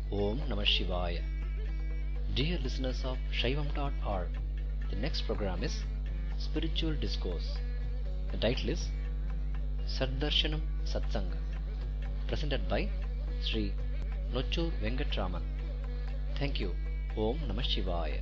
Om Namah Shivaya. Dear listeners of Shaivam.org, the next program is Spiritual Discourse. The title is Saddarshanam Satsanga, presented by Sri Nochur Venkatraman. Thank you. Om Namah Shivaya.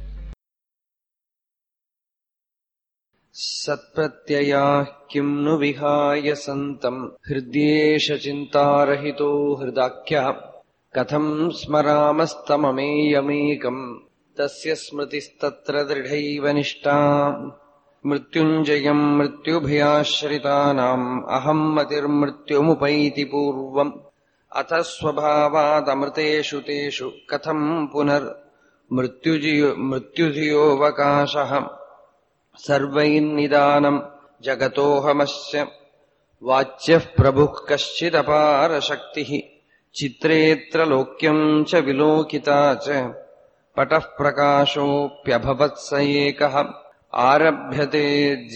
सत्प्रत्ययाः किम् नु विहाय सन्तम् हृद्येष चिन्तारहितो हृदाख्यः कथम् स्मरामस्तममेयमेकम् तस्य स्मृतिस्तत्र दृढैव निष्ठा मृत्युञ्जयम् मृत्युभयाश्रितानाम् अहम् मतिर्मृत्युमुपैति पूर्वम् अथ स्वभावादमृतेषु तेषु कथम् पुनर्मृत्युजियो मृत्युधियोऽवकाशः सर्वैर्निदानम् जगतोऽहमस्य वाच्यः प्रभुः कश्चिदपारशक्तिः चित्रेऽत्र लोक्यम् च विलोकिता च पटः प्रकाशोऽप्यभवत् स एकः आरभ्यते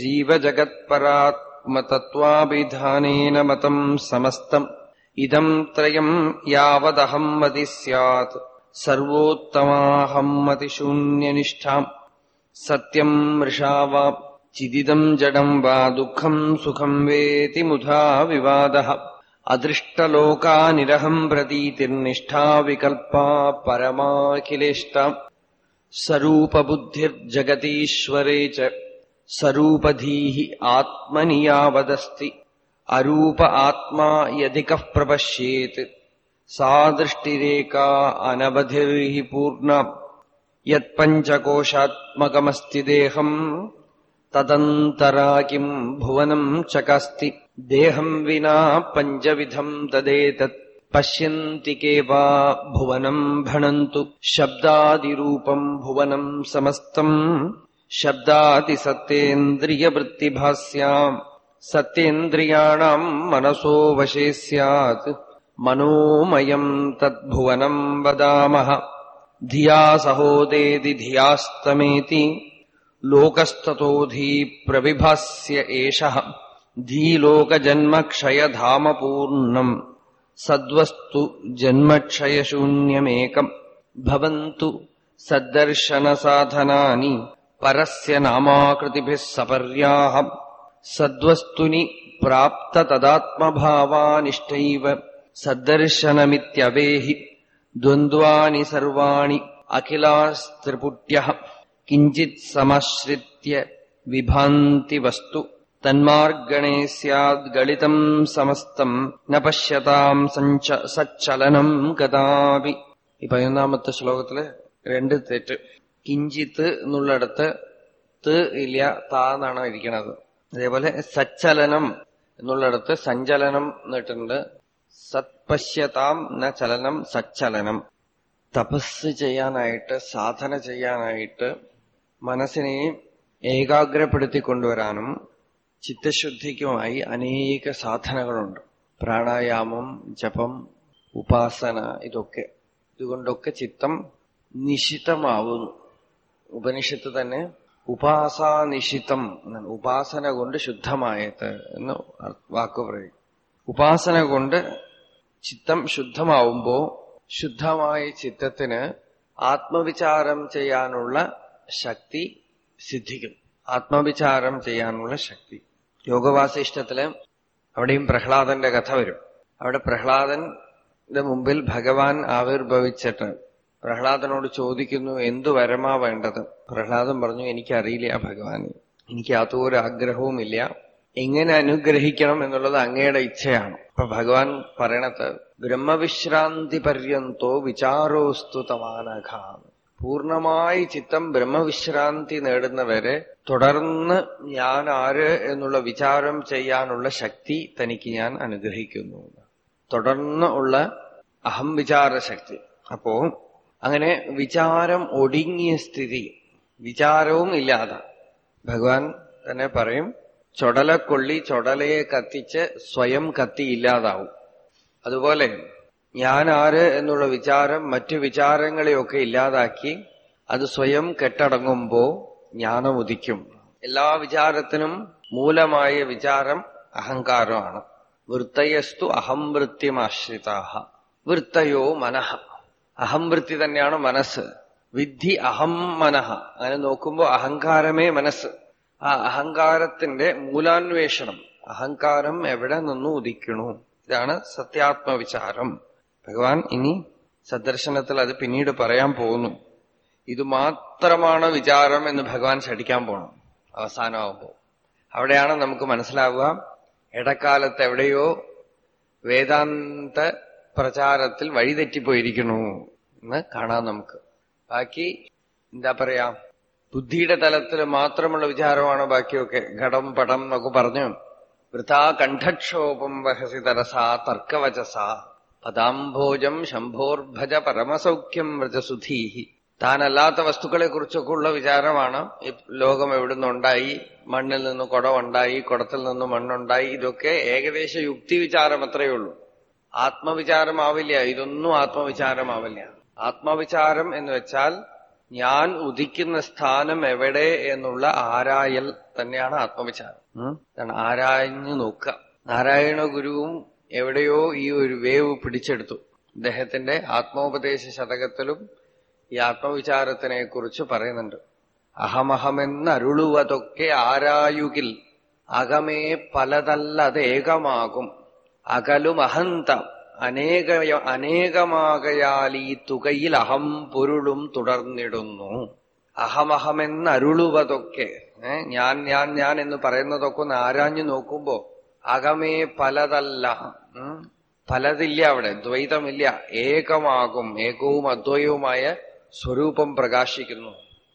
जीवजगत्परात्मतत्त्वाभिधानेन मतम् समस्तम् इदम् त्रयम् यावदहम् मति स्यात् सर्वोत्तमाहम् मतिशून्यनिष्ठाम् सत्यम् मृषा वा चिदिदम् जडम् वा दुःखम् सुखम् वेति मुधा विवादः अदृष्टलोकानिरहम् प्रतीतिर्निष्ठा विकल्पा परमाखिलेष्टा स्वरूपबुद्धिर्जगतीश्वरे च स्वरूपधीः आत्मनि यावदस्ति अरूप आत्मा यदि कः प्रपश्येत् सा दृष्टिरेका अनवधिर्हि पूर्णा यत्पञ्चकोशात्मकमस्ति देहम् तदन्तरा किम् भुवनम् चकास्ति देहम् विना पञ्चविधम् तदेतत् पश्यन्ति के वा भुवनम् भणन्तु शब्दादिरूपम् भुवनम् समस्तम् शब्दादिसत्तेन्द्रियवृत्तिभास्याम् सत्तेन्द्रियाणाम् मनसो वशे स्यात् मनोमयम् तद्भुवनम् वदामः धिया सहोदेति धियास्तमेति लोकस्ततोधी प्रविभास्य एषः धीलोकजन्मक्षयधामपूर्णम् सद्वस्तु जन्मक्षयशून्यमेकम् भवन्तु सद्दर्शनसाधनानि परस्य नामाकृतिभिः सपर्याः सद्वस्तुनि प्राप्ततदात्मभावानिष्ठैव सद्दर्शनमित्यवेहि द्वन्द्वानि सर्वाणि अखिलास्त्रिपुट्यः किञ्चित् समाश्रित्य विभान्ति वस्तु तन्मार्गणे स्याद्गलितम् समस्तम् न പശ്യതാം സഞ്ച സച്ചലനം കഥാപി ഈ പതിനൊന്നാമത്തെ ശ്ലോകത്തില് രണ്ട് തെറ്റ് കിഞ്ചിത്ത് എന്നുള്ളിടത്ത് ത് ഇല്ല താ എന്നാണ് ഇരിക്കണത് അതേപോലെ സച്ചലനം എന്നുള്ളിടത്ത് സഞ്ചലനം എന്നിട്ടുണ്ട് സത്പശ്യതാം ന ചലനം സച്ചലനം തപസ് ചെയ്യാനായിട്ട് സാധന ചെയ്യാനായിട്ട് മനസ്സിനെ ഏകാഗ്രപ്പെടുത്തിക്കൊണ്ടുവരാനും ചിത്തശുദ്ധിക്കുമായി അനേക സാധനങ്ങളുണ്ട് പ്രാണായാമം ജപം ഉപാസന ഇതൊക്കെ ഇതുകൊണ്ടൊക്കെ ചിത്തം നിശിതമാവുന്നു ഉപനിഷത്ത് തന്നെ ഉപാസാനിശിതം എന്നാണ് ഉപാസന കൊണ്ട് ശുദ്ധമായത് എന്ന് വാക്കു പറയും ഉപാസന കൊണ്ട് ചിത്തം ശുദ്ധമാവുമ്പോ ശുദ്ധമായ ചിത്തത്തിന് ആത്മവിചാരം ചെയ്യാനുള്ള ശക്തി സിദ്ധിക്കും ആത്മവിചാരം ചെയ്യാനുള്ള ശക്തി യോഗവാസിഷ്ടത്തില് അവിടെയും പ്രഹ്ലാദന്റെ കഥ വരും അവിടെ പ്രഹ്ലാദന്റെ മുമ്പിൽ ഭഗവാൻ ആവിർഭവിച്ചിട്ട് പ്രഹ്ലാദനോട് ചോദിക്കുന്നു എന്തു വരമാ വേണ്ടത് പ്രഹ്ലാദൻ പറഞ്ഞു എനിക്കറിയില്ല ഭഗവാൻ എനിക്ക് യാതൊരു ആഗ്രഹവുമില്ല എങ്ങനെ അനുഗ്രഹിക്കണം എന്നുള്ളത് അങ്ങയുടെ ഇച്ഛയാണ് അപ്പൊ ഭഗവാൻ പറയണത് ബ്രഹ്മവിശ്രാന്തി പര്യന്തോ വിചാരോസ്തു തമാനഘാന്ന് പൂർണമായി ചിത്തം ബ്രഹ്മവിശ്രാന്തി നേടുന്നവരെ തുടർന്ന് ഞാൻ ആര് എന്നുള്ള വിചാരം ചെയ്യാനുള്ള ശക്തി തനിക്ക് ഞാൻ അനുഗ്രഹിക്കുന്നു തുടർന്ന് ഉള്ള അഹം വിചാര ശക്തി അപ്പോ അങ്ങനെ വിചാരം ഒടുങ്ങിയ സ്ഥിതി വിചാരവും ഇല്ലാതെ ഭഗവാൻ തന്നെ പറയും ചൊടലക്കൊള്ളി ചൊടലയെ കത്തിച്ച് സ്വയം കത്തി ഇല്ലാതാവും അതുപോലെ ഞാൻ ആര് എന്നുള്ള വിചാരം മറ്റു വിചാരങ്ങളെയൊക്കെ ഇല്ലാതാക്കി അത് സ്വയം കെട്ടടങ്ങുമ്പോ ജ്ഞാനം ഉദിക്കും എല്ലാ വിചാരത്തിനും മൂലമായ വിചാരം അഹങ്കാരമാണ് വൃത്തയസ്തു അഹം വൃത്തിമാശ്രിതാഹ വൃത്തയോ മനഃ അഹംവൃത്തി തന്നെയാണ് മനസ്സ് വിദ്ധി അഹം മനഃ അങ്ങനെ നോക്കുമ്പോൾ അഹങ്കാരമേ മനസ്സ് ആ അഹങ്കാരത്തിന്റെ മൂലാന്വേഷണം അഹങ്കാരം എവിടെ നിന്നു ഉദിക്കണു ഇതാണ് സത്യാത്മവിചാരം ഭഗവാൻ ഇനി സദർശനത്തിൽ അത് പിന്നീട് പറയാൻ പോകുന്നു ഇത് മാത്രമാണ് വിചാരം എന്ന് ഭഗവാൻ ശഠിക്കാൻ പോണം അവസാനമാകുമ്പോൾ അവിടെയാണ് നമുക്ക് മനസ്സിലാവുക ഇടക്കാലത്ത് എവിടെയോ വേദാന്ത പ്രചാരത്തിൽ വഴിതെറ്റിപ്പോയിരിക്കണു എന്ന് കാണാം നമുക്ക് ബാക്കി എന്താ പറയാ ബുദ്ധിയുടെ തലത്തിൽ മാത്രമുള്ള വിചാരമാണ് ബാക്കിയൊക്കെ ഘടം പടം എന്നൊക്കെ പറഞ്ഞു വൃഥാ കണ്ഠക്ഷോഭം വഹസി തരസാ തർക്കവചസ പദാംഭോജം ശംഭോർഭജ പരമസൗഖ്യം വ്രജസുധീഹി താനല്ലാത്ത വസ്തുക്കളെ കുറിച്ചൊക്കെ ഉള്ള വിചാരമാണ് ഈ ലോകം എവിടുന്നുണ്ടായി മണ്ണിൽ നിന്ന് കുടമുണ്ടായി കുടത്തിൽ നിന്ന് മണ്ണുണ്ടായി ഇതൊക്കെ ഏകദേശ യുക്തി വിചാരം അത്രയേ ഉള്ളൂ ആത്മവിചാരമാവില്ല ഇതൊന്നും ആത്മവിചാരമാവില്ല ആത്മവിചാരം എന്ന് വെച്ചാൽ ഞാൻ ഉദിക്കുന്ന സ്ഥാനം എവിടെ എന്നുള്ള ആരായൽ തന്നെയാണ് ആത്മവിചാരം ഉം? ഇതാണ് ആരായഞ്ഞു നോക്കുക നാരായണ ഗുരുവും എവിടെയോ ഈ ഒരു വേവ് പിടിച്ചെടുത്തു അദ്ദേഹത്തിന്റെ ആത്മോപദേശ ശതകത്തിലും ഈ ആത്മവിചാരത്തിനെ കുറിച്ച് പറയുന്നുണ്ട് അഹമഹമെന്ന് അരുളുവതൊക്കെ ആരായുകിൽ അകമേ പലതല്ലതേകമാകും അകലും അഹന്ത അനേക അനേകമാകയാൽ ഈ തുകയിൽ അഹം പൊരുളും തുടർന്നിടുന്നു അഹമഹമെന്ന് അരുളുവതൊക്കെ ഏ, ഞാൻ ഞാൻ ഞാൻ എന്ന് പറയുന്നതൊക്കെ ഒന്ന് ആരാഞ്ഞു നോക്കുമ്പോ അകമേ പലതല്ല ഉം. പലതില്ല അവിടെ ദ്വൈതമില്ല ഏകമാകും ഏകവും അദ്വൈതവുമായ സ്വരൂപം പ്രകാശിക്കുന്നു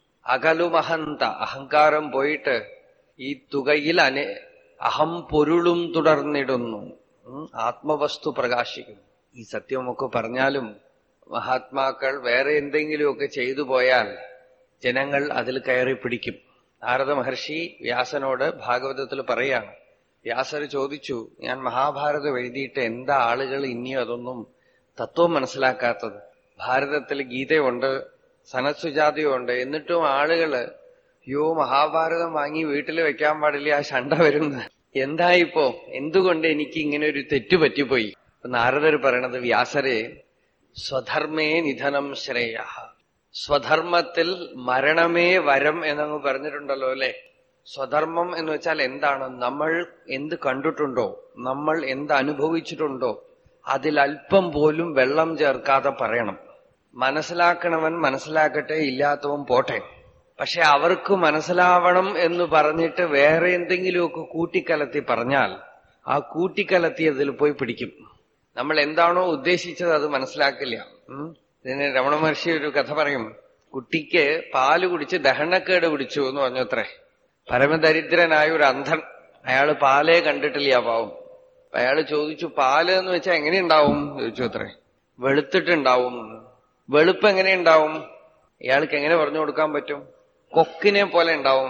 അകലുമഹന്ത അഹങ്കാരം പോയിട്ട് ഈ തുകയിൽ അനെ അഹം പൊരുളും തുടർന്നിടുന്നു ഉം. ആത്മവസ്തു പ്രകാശിക്കുന്നു ഈ സത്യമൊക്കെ പറഞ്ഞാലും മഹാത്മാക്കൾ വേറെ എന്തെങ്കിലുമൊക്കെ ചെയ്തു പോയാൽ ജനങ്ങൾ അതിൽ കയറി പിടിക്കും നാരദ മഹർഷി വ്യാസനോട് ഭാഗവതത്തിൽ പറയാണ് വ്യാസർ ചോദിച്ചു ഞാൻ മഹാഭാരതം എഴുതിയിട്ട് എന്താ ആളുകൾ ഇനിയും അതൊന്നും തത്വം മനസ്സിലാക്കാത്തത് ഭാരതത്തിൽ ഗീതയുണ്ട് സനത്സുജാതയുണ്ട് എന്നിട്ടും ആളുകള് യോ മഹാഭാരതം വാങ്ങി വീട്ടിൽ വെക്കാൻ പാടില്ല ആ ശണ്ട വരുന്ന എന്തായിപ്പോ എന്തുകൊണ്ട് എനിക്ക് ഇങ്ങനെ ഒരു തെറ്റു പറ്റിപ്പോയി അപ്പൊ നാരദർ പറയണത് വ്യാസരെ സ്വധർമ്മേ നിധനം ശ്രേയ സ്വധർമ്മത്തിൽ മരണമേ വരം എന്നങ്ങ് പറഞ്ഞിട്ടുണ്ടല്ലോ അല്ലെ സ്വധർമ്മം എന്ന് വെച്ചാൽ എന്താണ് നമ്മൾ എന്ത് കണ്ടിട്ടുണ്ടോ നമ്മൾ എന്ത് അനുഭവിച്ചിട്ടുണ്ടോ അതിൽ അല്പം പോലും വെള്ളം ചേർക്കാതെ പറയണം മനസ്സിലാക്കണവൻ മനസ്സിലാക്കട്ടെ ഇല്ലാത്തവൻ പോട്ടെ പക്ഷെ അവർക്ക് മനസ്സിലാവണം എന്ന് പറഞ്ഞിട്ട് വേറെ എന്തെങ്കിലുമൊക്കെ കൂട്ടിക്കലത്തി പറഞ്ഞാൽ ആ കൂട്ടിക്കലത്തിയതിൽ പോയി പിടിക്കും നമ്മൾ എന്താണോ ഉദ്ദേശിച്ചത് അത് മനസ്സിലാക്കില്ല ഉം. ഇതിന് രമണ മഹർഷി ഒരു കഥ പറയും കുട്ടിക്ക് പാല് കുടിച്ച് ദഹനക്കേട് പിടിച്ചു എന്ന് പറഞ്ഞത്രേ പരമദരിദ്രനായ ഒരു അന്ധൻ അയാള് പാലേ കണ്ടിട്ടില്ല പാവം അപ്പൊ അയാള് ചോദിച്ചു പാല് എന്ന് വെച്ചാൽ എങ്ങനെയുണ്ടാവും ചോദിച്ചു അത്രേ വെളുത്തിട്ടുണ്ടാവും വെളുപ്പ് എങ്ങനെയുണ്ടാവും ഇയാൾക്ക് എങ്ങനെ പറഞ്ഞു കൊടുക്കാൻ പറ്റും കൊക്കിനെ പോലെ ഉണ്ടാവും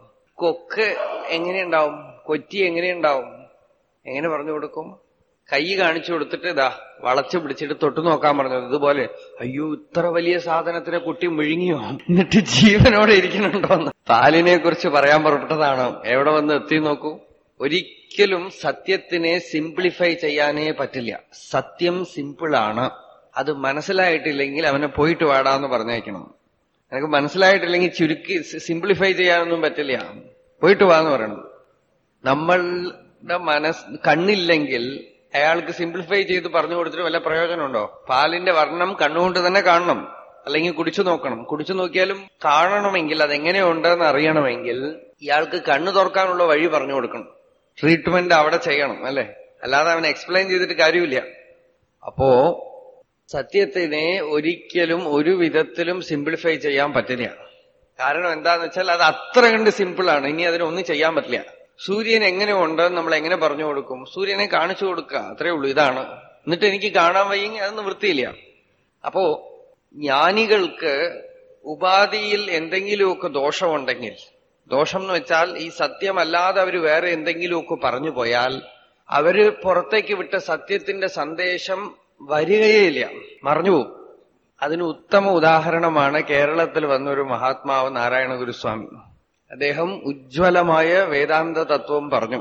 കൊക്ക് എങ്ങനെയുണ്ടാവും കൊറ്റി എങ്ങനെയുണ്ടാവും എങ്ങനെ പറഞ്ഞു കൊടുക്കും കൈ കാണിച്ചു കൊടുത്തിട്ട് ഇതാ വളച്ചു പിടിച്ചിട്ട് തൊട്ടു നോക്കാൻ പറഞ്ഞത് ഇതുപോലെ അയ്യോ ഇത്ര വലിയ സാധനത്തിനെ കുട്ടി മുഴുങ്ങിയോ എന്നിട്ട് ജീവനോടെ ഇരിക്കുന്നുണ്ടോന്ന് പാലിനെ കുറിച്ച് പറയാൻ പുറപ്പെട്ടതാണ് എവിടെ വന്ന് എത്തി നോക്കൂ ഒരിക്കലും സത്യത്തിനെ സിംപ്ലിഫൈ ചെയ്യാനേ പറ്റില്ല സത്യം സിമ്പിളാണ് അത് മനസ്സിലായിട്ടില്ലെങ്കിൽ അവനെ പോയിട്ട് വാടാന്ന് പറഞ്ഞേക്കണം എനിക്ക് മനസ്സിലായിട്ടില്ലെങ്കിൽ ചുരുക്കി സിംപ്ലിഫൈ ചെയ്യാനൊന്നും പറ്റില്ല പോയിട്ട് വാന്ന് പറയണം നമ്മളുടെ മനസ് കണ്ണില്ലെങ്കിൽ അയാൾക്ക് സിംപ്ലിഫൈ ചെയ്ത് പറഞ്ഞു കൊടുത്തിട്ട് വല്ല പ്രയോജനമുണ്ടോ പാലിന്റെ വർണ്ണം കണ്ണുകൊണ്ട് തന്നെ കാണണം അല്ലെങ്കിൽ കുടിച്ചു നോക്കണം കുടിച്ചു നോക്കിയാലും കാണണമെങ്കിൽ അതെങ്ങനെയുണ്ടെന്ന് അറിയണമെങ്കിൽ ഇയാൾക്ക് കണ്ണു തുറക്കാനുള്ള വഴി പറഞ്ഞു കൊടുക്കണം ട്രീറ്റ്മെന്റ് അവിടെ ചെയ്യണം അല്ലെ അല്ലാതെ അവൻ എക്സ്പ്ലെയിൻ ചെയ്തിട്ട് കാര്യമില്ല അപ്പോ സത്യത്തിനെ ഒരിക്കലും ഒരു വിധത്തിലും സിംപ്ലിഫൈ ചെയ്യാൻ പറ്റില്ല കാരണം എന്താന്ന് വെച്ചാൽ അത് അത്ര കണ്ട് സിമ്പിളാണ് ഇനി അതിനൊന്നും ചെയ്യാൻ പറ്റില്ല സൂര്യൻ എങ്ങനെ ഉണ്ട് നമ്മൾ എങ്ങനെ പറഞ്ഞു കൊടുക്കും സൂര്യനെ കാണിച്ചു കൊടുക്കുക അത്രേ ഉള്ളൂ ഇതാണ് എന്നിട്ട് എനിക്ക് കാണാൻ വയ്യെങ്കിൽ അതൊന്നും വൃത്തിയില്ല അപ്പോ ജ്ഞാനികൾക്ക് ഉപാധിയിൽ എന്തെങ്കിലുമൊക്കെ ദോഷമുണ്ടെങ്കിൽ ദോഷം എന്ന് വെച്ചാൽ ഈ സത്യമല്ലാതെ അവർ വേറെ എന്തെങ്കിലുമൊക്കെ പറഞ്ഞു പോയാൽ അവര് പുറത്തേക്ക് വിട്ട സത്യത്തിന്റെ സന്ദേശം വരികയില്ല മറഞ്ഞുപോകും അതിന് ഉത്തമ ഉദാഹരണമാണ് കേരളത്തിൽ വന്നൊരു മഹാത്മാവ് നാരായണ ഗുരുസ്വാമി അദ്ദേഹം ഉജ്ജ്വലമായ വേദാന്ത തത്വം പറഞ്ഞു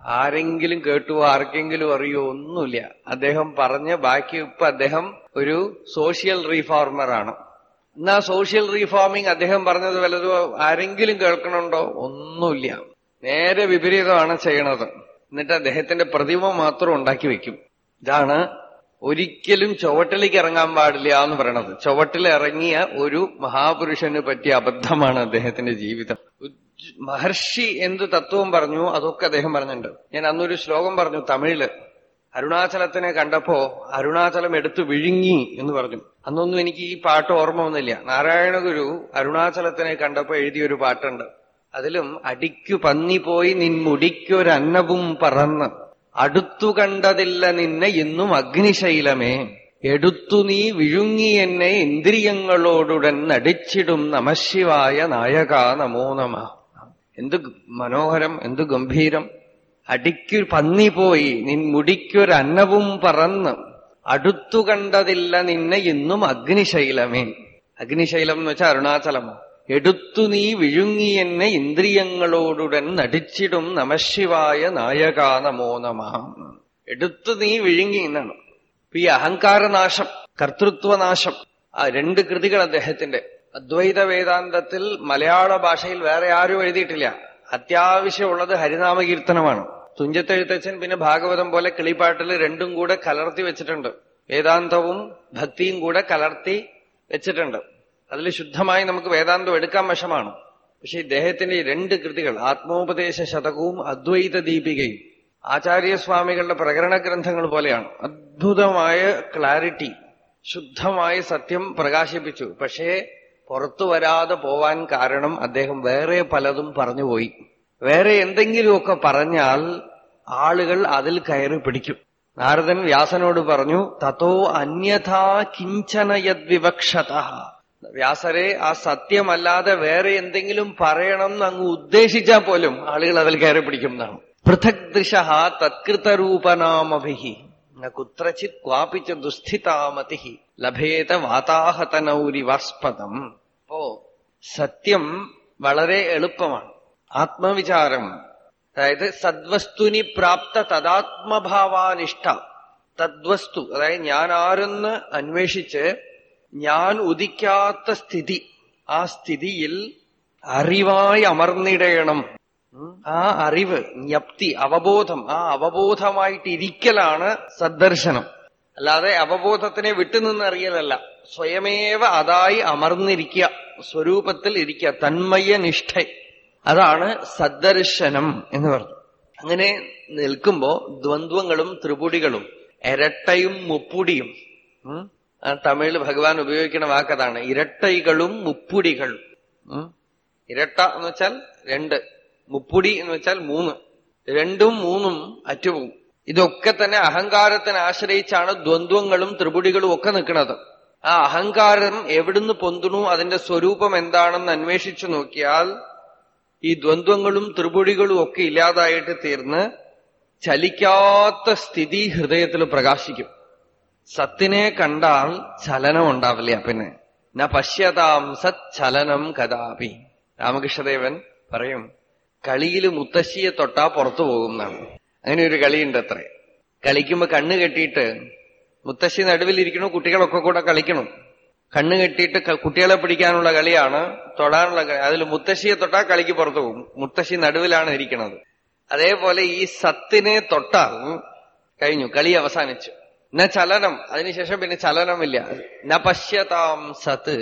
ആരെങ്കിലും കേട്ടുവോ ആർക്കെങ്കിലും അറിയോ ഒന്നുമില്ല അദ്ദേഹം പറഞ്ഞ ബാക്കി ഇപ്പൊ അദ്ദേഹം ഒരു സോഷ്യൽ റീഫോർമറാണ് എന്നാ സോഷ്യൽ റീഫോമിംഗ് അദ്ദേഹം പറഞ്ഞത് വല്ലതോ ആരെങ്കിലും കേൾക്കണുണ്ടോ ഒന്നുമില്ല നേരെ വിപരീതമാണ് ചെയ്യണത് എന്നിട്ട് അദ്ദേഹത്തിന്റെ പ്രതിമ മാത്രം ഉണ്ടാക്കി വെക്കും ഇതാണ് ഒരിക്കലും ചുവട്ടിലേക്ക് ഇറങ്ങാൻ പാടില്ല എന്ന് പറയണത് ചുവട്ടിൽ ഇറങ്ങിയ ഒരു മഹാപുരുഷന് പറ്റിയ അബദ്ധമാണ് അദ്ദേഹത്തിന്റെ ജീവിതം ഉജ്ജ്- മഹർഷി എന്ത് തത്വം പറഞ്ഞു അതൊക്കെ അദ്ദേഹം പറഞ്ഞിട്ടുണ്ട് ഞാൻ അന്നൊരു ശ്ലോകം പറഞ്ഞു തമിഴില് അരുണാചലത്തിനെ കണ്ടപ്പോ അരുണാചലം എടുത്തു വിഴുങ്ങി എന്ന് പറഞ്ഞു അന്നൊന്നും എനിക്ക് ഈ പാട്ട് ഓർമ്മ വന്നില്ല നാരായണ ഗുരു അരുണാചലത്തിനെ കണ്ടപ്പോ എഴുതിയൊരു പാട്ടുണ്ട് അതിലും അടിക്കു പന്നി പോയി നിൻ മുടിക്കൊരന്നവും പറന്ന് അടുത്തു കണ്ടതില്ല നിന്നെ എന്നും അഗ്നിശൈലമേ എടുത്തു നീ വിഴുങ്ങി എന്നെ ഇന്ദ്രിയങ്ങളോടുടൻ നടിച്ചിടും നമശിവായ നായക നമോ നമ എന്ത് മനോഹരം എന്ത് ഗംഭീരം അടിക്കു പന്നി പോയി നിൻ മുടിക്കൊരന്നവും പറന്ന് അടുത്തു കണ്ടതില്ല നിന്നെ എന്നും അഗ്നിശൈലമേ അഗ്നിശൈലം എന്ന് വെച്ചാൽ അരുണാചലമോ എടുത്തു നീ വിഴുങ്ങി എന്നെ ഇന്ദ്രിയങ്ങളോടുടൻ നടിച്ചിടും നമശിവായ നായക നമോ നമ എടുത്തു നീ വിഴുങ്ങി എന്നാണ് ഇപ്പൊ ഈ അഹങ്കാരനാശം കർത്തൃത്വനാശം ആ രണ്ട് കൃതികൾ അദ്ദേഹത്തിന്റെ അദ്വൈത വേദാന്തത്തിൽ മലയാള ഭാഷയിൽ വേറെ ആരും എഴുതിയിട്ടില്ല അത്യാവശ്യമുള്ളത് ഹരിനാമകീർത്തനമാണ് തുഞ്ചത്തെഴുത്തച്ഛൻ പിന്നെ ഭാഗവതം പോലെ കിളിപ്പാട്ടിൽ രണ്ടും കൂടെ കലർത്തി വെച്ചിട്ടുണ്ട് വേദാന്തവും ഭക്തിയും കൂടെ കലർത്തി വെച്ചിട്ടുണ്ട് അതിൽ ശുദ്ധമായി നമുക്ക് വേദാന്തം എടുക്കാൻ വശമാണ് പക്ഷെ ഇദ്ദേഹത്തിന്റെ ഈ രണ്ട് കൃതികൾ ആത്മോപദേശ ശതകവും അദ്വൈത ദീപികയും ആചാര്യസ്വാമികളുടെ പ്രകരണ ഗ്രന്ഥങ്ങൾ പോലെയാണ് അദ്ഭുതമായ ക്ലാരിറ്റി ശുദ്ധമായ സത്യം പ്രകാശിപ്പിച്ചു പക്ഷേ പുറത്തു വരാതെ പോവാൻ കാരണം അദ്ദേഹം വേറെ പലതും പറഞ്ഞുപോയി വേറെ എന്തെങ്കിലുമൊക്കെ പറഞ്ഞാൽ ആളുകൾ അതിൽ കയറി പിടിക്കും നാരദൻ വ്യാസനോട് പറഞ്ഞു തത്തോ അന്യഥാ കിഞ്ചന യദ്വിവക്ഷത വ്യാസരെ ആ സത്യമല്ലാതെ വേറെ എന്തെങ്കിലും പറയണം എന്ന് അങ്ങ് ഉദ്ദേശിച്ചാൽ പോലും ആളുകൾ അതിൽ കയറി പിടിക്കും എന്നാണ് പൃഥക് ദൃശ തത്കൃതരൂപനാമഭി കുത്രചിത് ക്വാപിച്ച ദുസ്ഥിതാമതി ലഭേത വാതാഹതനൗരിവാസ്പദം അപ്പോ സത്യം വളരെ എളുപ്പമാണ് ആത്മവിചാരം അതായത് സദ്വസ്തുനി പ്രാപ്ത തദാത്മഭാവാനിഷ്ഠ തദ്വസ്തു അതായത് ഞാൻ ആരെന്ന് അന്വേഷിച്ച് ഞാൻ ഉദിക്കാത്ത സ്ഥിതി ആ സ്ഥിതിയിൽ അറിവായി അമർന്നിടയണം ഉം. ആ അറിവ് ജ്ഞപ്തി അവബോധം ആ അവബോധമായിട്ടിരിക്കലാണ് സദ്ദർശനം അല്ലാതെ അവബോധത്തിനെ വിട്ടുനിന്ന് അറിയലല്ല സ്വയമേവ അതായി അമർന്നിരിക്കുക സ്വരൂപത്തിൽ ഇരിക്കുക തന്മയ നിഷ്ഠ അതാണ് സദ്ദർശനം എന്ന് പറഞ്ഞു അങ്ങനെ നിൽക്കുമ്പോ ദ്വന്ദ്വങ്ങളും ത്രിപുടികളും ഇരട്ടയും മുപ്പുടിയും ഉം, ആ തമിഴിൽ ഭഗവാൻ ഉപയോഗിക്കുന്ന വാക്കതാണ് ഇരട്ടൈകളും മുപ്പുടികളും ഉം. ഇരട്ട എന്ന് വെച്ചാൽ രണ്ട് മുപ്പുടി എന്ന് വെച്ചാൽ മൂന്ന് രണ്ടും മൂന്നും അറ്റുപോകും ഇതൊക്കെ തന്നെ അഹങ്കാരത്തിനെ ആശ്രയിച്ചാണ് ദ്വന്ദ്വങ്ങളും ത്രിപുടികളും ഒക്കെ നിൽക്കുന്നത് ആ അഹങ്കാരം എവിടുന്ന് പൊന്തുണു അതിന്റെ സ്വരൂപം എന്താണെന്ന് അന്വേഷിച്ചു നോക്കിയാൽ ഈ ദ്വന്ദ്വങ്ങളും ത്രിപുടികളും ഒക്കെ ഇല്ലാതായിട്ട് തീർന്ന് ചലിക്കാത്ത സ്ഥിതി ഹൃദയത്തിൽ പ്രകാശിക്കും സത്തിനെ കണ്ടാൽ ചലനം ഉണ്ടാവില്ല പിന്നെ ന പശ്യതാം സത് ചലനം കഥാപി രാമകൃഷ്ണദേവൻ പറയും കളിയിൽ മുത്തശ്ശിയെ തൊട്ടാ പുറത്തു പോകും എന്നാണ് അങ്ങനെ ഒരു കളിയുണ്ട് അത്രേ കളിക്കുമ്പോ കണ്ണ് കെട്ടിയിട്ട് മുത്തശ്ശി നടുവിലിരിക്കണു കുട്ടികളൊക്കെ കൂടെ കളിക്കണം കണ്ണ് കെട്ടിയിട്ട് ക- കുട്ടികളെ പിടിക്കാനുള്ള കളിയാണ് തൊടാനുള്ള കളി അതിൽ മുത്തശ്ശിയെ തൊട്ടാ കളിക്ക് പുറത്തു പോകും മുത്തശ്ശി നടുവിലാണ് ഇരിക്കുന്നത് അതേപോലെ ഈ സത്തിനെ തൊട്ടാൽ കഴിഞ്ഞു കളി അവസാനിച്ചു ന ചലനം അതിനുശേഷം പിന്നെ ചലനമില്ല ന പശ്യതാം സത്ത്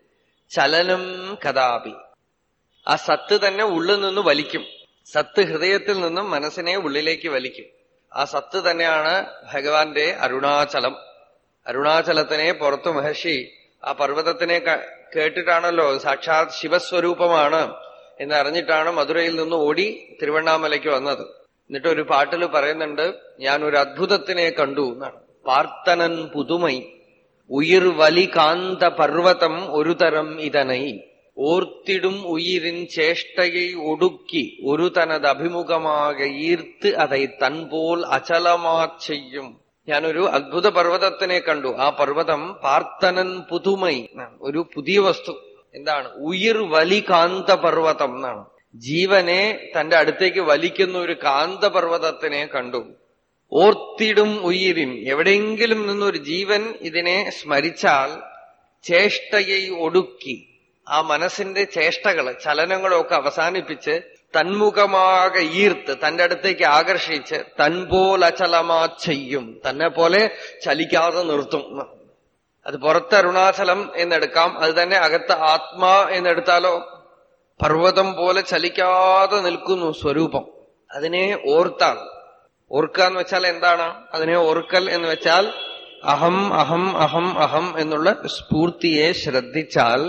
ചലനം കഥാപി ആ സത്ത് തന്നെ ഉള്ളിൽ നിന്ന് വലിക്കും സത്ത് ഹൃദയത്തിൽ നിന്നും മനസ്സിനെ ഉള്ളിലേക്ക് വലിക്കും ആ സത്ത് തന്നെയാണ് ഭഗവാന്റെ അരുണാചലം അരുണാചലത്തിനെ പുറത്തു മഹർഷി ആ പർവ്വതത്തിനെ ക- കേട്ടിട്ടാണല്ലോ സാക്ഷാത് ശിവസ്വരൂപമാണ് എന്ന് അറിഞ്ഞിട്ടാണ് മധുരയിൽ നിന്ന് ഓടി തിരുവണ്ണാമലയ്ക്ക് വന്നത് എന്നിട്ട് ഒരു പാട്ടിൽ പറയുന്നുണ്ട് ഞാൻ ഒരു അത്ഭുതത്തിനെ കണ്ടു എന്നാണ് പാർത്തനൻ പുതുമൈ ഉയിർ വലി കാന്ത പർവ്വതം ഒരു തരം ഇതനൈ ഓർത്തിടും ഉയിരിൻ ചേഷ്ടயை ഒടുക്കി ഒരു തനത് അഭിമുഖമാക ഈർത്ത് அதை തൻപോൽ അചലമാ ചെയ്യും ഞാനൊരു അത്ഭുത പർവ്വതത്തിനെ കണ്ടു ആ പർവ്വതം പാർത്തനൻ പുതുമൈ എന്നാണ്. ഒരു പുതിയ വസ്തു എന്താണ് ഉയിർ വലി കാന്ത പർവ്വതം എന്നാണ് ജീവനെ തന്റെ അടുത്തേക്ക് വലിക്കുന്ന ഒരു കാന്തപർവ്വതത്തിനെ കണ്ടു ഓർത്തിടും ഉയിരിൻ എവിടെയെങ്കിലും നിന്നൊരു ജീവൻ ഇതിനെ സ്മരിച്ചാൽ ചേഷ്ടയെ ഒടുക്കി ആ മനസ്സിന്റെ ചേഷ്ടകള് ചലനങ്ങളൊക്കെ അവസാനിപ്പിച്ച് തന്മുഖമാകെ ഈർത്ത് തന്റെ അടുത്തേക്ക് ആകർഷിച്ച് തൻപോൽ അചലമാ ചെയ്യും തന്നെ പോലെ ചലിക്കാതെ നിർത്തും അത് പുറത്ത് അരുണാചലം എന്നെടുക്കാം അത് തന്നെ അകത്ത് ആത്മാ എന്നെടുത്താലോ പർവ്വതം പോലെ ചലിക്കാതെ നിൽക്കുന്നു സ്വരൂപം അതിനെ ഓർത്താൽ ഓർക്കുക എന്ന് വെച്ചാൽ എന്താണ് അതിനെ ഓർക്കൽ എന്ന് വെച്ചാൽ അഹം അഹം അഹം അഹം എന്നുള്ള സ്ഫൂർത്തിയെ ശ്രദ്ധിച്ചാൽ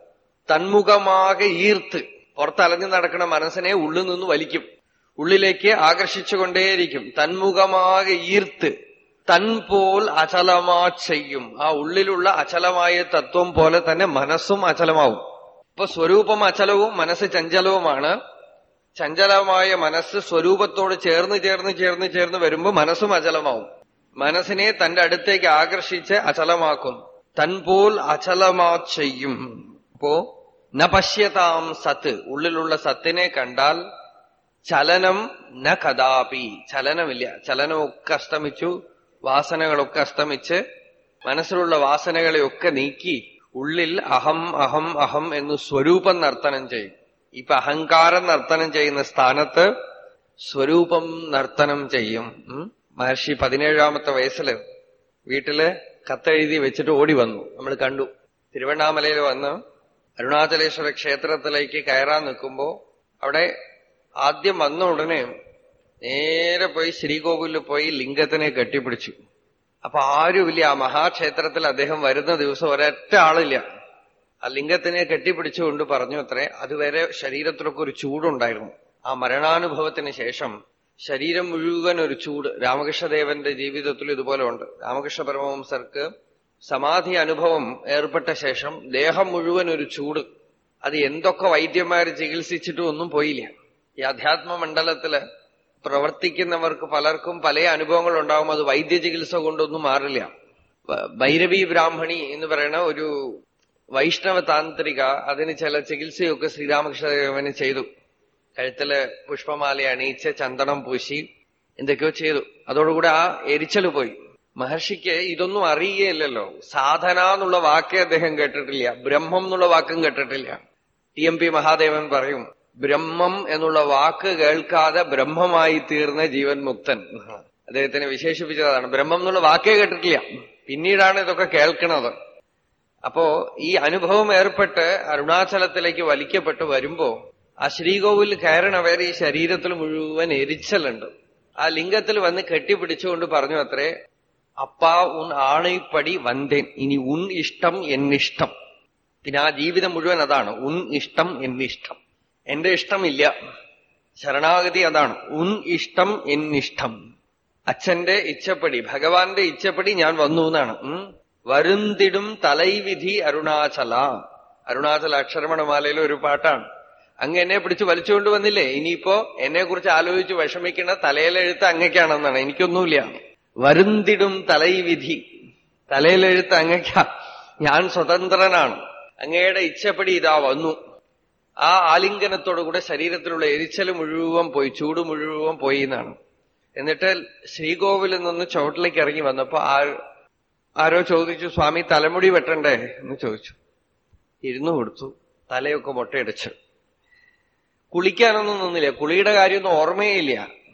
തന്മുഖമാകെ ഈർത്ത് പുറത്തലഞ്ഞു നടക്കുന്ന മനസ്സിനെ ഉള്ളിൽ നിന്ന് വലിക്കും ഉള്ളിലേക്ക് ആകർഷിച്ചുകൊണ്ടേയിരിക്കും തന്മുഖമാകെ ഈർത്ത് തൻ പോൽ അചലമാ ചെയ്യും ആ ഉള്ളിലുള്ള അചലമായ തത്വം പോലെ തന്നെ മനസ്സും അചലമാവും ഇപ്പൊ സ്വരൂപം അചലവും മനസ്സ് ചഞ്ചലവുമാണ് ചഞ്ചലമായ മനസ്സ് സ്വരൂപത്തോട് ചേർന്ന് ചേർന്ന് ചേർന്ന് ചേർന്ന് വരുമ്പോ മനസ്സും അചലമാവും മനസ്സിനെ തന്റെ അടുത്തേക്ക് ആകർഷിച്ച് അചലമാക്കും തൻപോൽ അചലമാ ചെയ്യും അപ്പോ ന പശ്യതാം സത്ത് ഉള്ളിലുള്ള സത്തിനെ കണ്ടാൽ ചലനം ന കഥാപി ചലനമില്ല ചലനമൊക്കെ അസ്തമിച്ചു വാസനകളൊക്കെ അസ്തമിച്ച് മനസ്സിലുള്ള വാസനകളെയൊക്കെ നീക്കി ഉള്ളിൽ അഹം അഹം അഹം എന്ന് സ്വരൂപം നർത്തനം ചെയ്യും ഇപ്പൊ അഹങ്കാരം നർത്തനം ചെയ്യുന്ന സ്ഥാനത്ത് സ്വരൂപം നർത്തനം ചെയ്യും ഉം. മഹർഷി പതിനേഴാമത്തെ വയസ്സില് വീട്ടില് കത്തെഴുതി വെച്ചിട്ട് ഓടി വന്നു നമ്മൾ കണ്ടു തിരുവണ്ണാമലയിൽ വന്ന് അരുണാചലേശ്വര ക്ഷേത്രത്തിലേക്ക് കയറാൻ നിൽക്കുമ്പോ അവിടെ ആദ്യം വന്ന ഉടനെ നേരെ പോയി ശ്രീകോവിലിൽ പോയി ലിംഗത്തിനെ കെട്ടിപ്പിടിച്ചു അപ്പൊ ആരുമില്ല ആ മഹാക്ഷേത്രത്തിൽ അദ്ദേഹം വരുന്ന ദിവസം ഒരൊറ്റ ആളില്ല ആ ലിംഗത്തിനെ കെട്ടിപ്പിടിച്ചുകൊണ്ട് പറഞ്ഞു അത്രേ അതുവരെ ശരീരത്തിലൊക്കെ ഒരു ചൂടുണ്ടായിരുന്നു ആ മരണാനുഭവത്തിന് ശേഷം ശരീരം മുഴുവൻ ഒരു ചൂട് രാമകൃഷ്ണദേവന്റെ ജീവിതത്തിൽ ഇതുപോലെ ഉണ്ട് രാമകൃഷ്ണ പരമവംസർക്ക് സമാധി അനുഭവം ഏർപ്പെട്ട ശേഷം ദേഹം മുഴുവൻ ഒരു ചൂട് അത് എന്തൊക്കെ വൈദ്യന്മാര് ചികിത്സിച്ചിട്ടും ഒന്നും പോയില്ല ഈ അധ്യാത്മ മണ്ഡലത്തില് പ്രവർത്തിക്കുന്നവർക്ക് പലർക്കും പല അനുഭവങ്ങൾ ഉണ്ടാവും അത് വൈദ്യ ചികിത്സ കൊണ്ടൊന്നും മാറില്ല വ- ഭൈരവി ബ്രാഹ്മണി എന്ന് പറയുന്ന ഒരു വൈഷ്ണവ താന്ത്രിക അതിന് ചില ചികിത്സയൊക്കെ ശ്രീരാമകൃഷ്ണദേവന് ചെയ്തു കഴുത്തില് പുഷ്പമാല അണിയിച്ച് ചന്ദനം പൂശി എന്തൊക്കെയോ ചെയ്തു അതോടുകൂടി ആ എരിച്ചല് പോയി മഹർഷിക്ക് ഇതൊന്നും അറിയുകയില്ലല്ലോ സാധന എന്നുള്ള വാക്കേ അദ്ദേഹം കേട്ടിട്ടില്ല ബ്രഹ്മം എന്നുള്ള വാക്കും കേട്ടിട്ടില്ല ടി എം പി മഹാദേവൻ പറയും ബ്രഹ്മം എന്നുള്ള വാക്ക് കേൾക്കാതെ ബ്രഹ്മമായി തീർന്ന ജീവൻ മുക്തൻ അദ്ദേഹത്തിനെ വിശേഷിപ്പിച്ചതാണ് ബ്രഹ്മം എന്നുള്ള വാക്കേ കേട്ടിട്ടില്ല പിന്നീടാണ് ഇതൊക്കെ കേൾക്കണത് അപ്പോ ഈ അനുഭവം ഏർപ്പെട്ട് അരുണാചലത്തിലേക്ക് വലിക്കപ്പെട്ട് വരുമ്പോ ആ ശ്രീകോവിൽ കയറണവരെ ഈ ശരീരത്തിൽ മുഴുവൻ എരിച്ചലുണ്ട് ആ ലിംഗത്തിൽ വന്ന് കെട്ടിപ്പിടിച്ചുകൊണ്ട് പറഞ്ഞു അത്രേ അപ്പാ ഉൻ ആണൈപ്പടി വന്തേൻ ഇനി ഉൻ ഇഷ്ടം എന്നിഷ്ടം പിന്നെ ആ ജീവിതം മുഴുവൻ അതാണ് ഉൻ ഇഷ്ടം എന്നിഷ്ടം എന്റെ ഇഷ്ടമില്ല ശരണാഗതി അതാണ് ഉൻ ഇഷ്ടം എന്നിഷ്ടം അച്ഛന്റെ ഇച്ഛപ്പടി ഭഗവാന്റെ ഇച്ഛപ്പടി ഞാൻ വന്നു എന്നാണ് ഉം. വരുന്തിടും തലൈവിധി അരുണാചല അരുണാചല അക്ഷരമണമാലയിലെ ഒരു പാട്ടാണ് അങ്ങ് എന്നെ പിടിച്ച് വലിച്ചുകൊണ്ട് വന്നില്ലേ ഇനിയിപ്പോ എന്നെ കുറിച്ച് ആലോചിച്ച് വിഷമിക്കുന്ന തലയിലെഴുത്ത് അങ്ങക്കാണെന്നാണ് എനിക്കൊന്നുമില്ല വരുന്തിടും തലൈവിധി തലയിലെഴുത്ത് അങ്ങയ്ക്ക ഞാൻ സ്വതന്ത്രനാണ് അങ്ങയുടെ ഇച്ഛപ്പടി ഇതാ വന്നു ആ ആലിംഗനത്തോടുകൂടെ ശരീരത്തിലുള്ള എരിച്ചല് മുഴുവൻ പോയി ചൂട് മുഴുവൻ പോയി എന്നാണ് എന്നിട്ട് ശ്രീകോവിലിൽ നിന്ന് ചുവട്ടിലേക്ക് ഇറങ്ങി വന്നപ്പോ ആ ആരോ ചോദിച്ചു സ്വാമി തലമുടി വെട്ടണ്ടേ എന്ന് ചോദിച്ചു ഇരുന്നു കൊടുത്തു തലയൊക്കെ മൊട്ടയടിച്ചു കുളിക്കാനൊന്നും നിന്നില്ല കുളിയുടെ കാര്യമൊന്നും ഓർമ്മയില്ല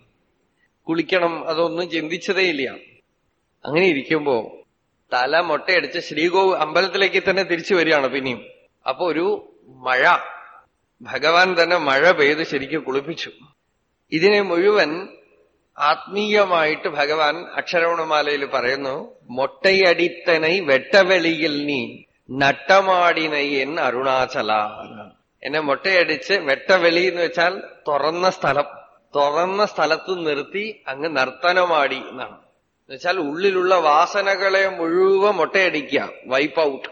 കുളിക്കണം അതൊന്നും ചിന്തിച്ചതേ ഇല്ല അങ്ങനെ ഇരിക്കുമ്പോ തല മൊട്ടയടിച്ച് ശ്രീകോ അമ്പലത്തിലേക്ക് തന്നെ തിരിച്ചു വരികയാണ് പിന്നെയും അപ്പൊ ഒരു മഴ ഭഗവാൻ തന്നെ മഴ പെയ്ത് ശരിക്കും കുളിപ്പിച്ചു ഇതിനെ മുഴുവൻ ആത്മീയമായിട്ട് ഭഗവാൻ അക്ഷരവണമാലയിൽ പറയുന്നു മൊട്ടയടിത്തനൈ വെട്ടവെളിയിൽ നീ നട്ടമാടിനൈ എൻ അരുണാചല എന്നാണ്. എന്നെ മൊട്ടയടിച്ച് വെട്ടവെളി എന്ന് വെച്ചാൽ തുറന്ന സ്ഥലം തുറന്ന സ്ഥലത്ത് നിർത്തി അങ്ങ് നർത്തനമാടി എന്നാണ് എന്നുവെച്ചാൽ ഉള്ളിലുള്ള വാസനകളെ മുഴുവൻ മൊട്ടയടിക്കുക വൈപ്പ് ഔട്ട്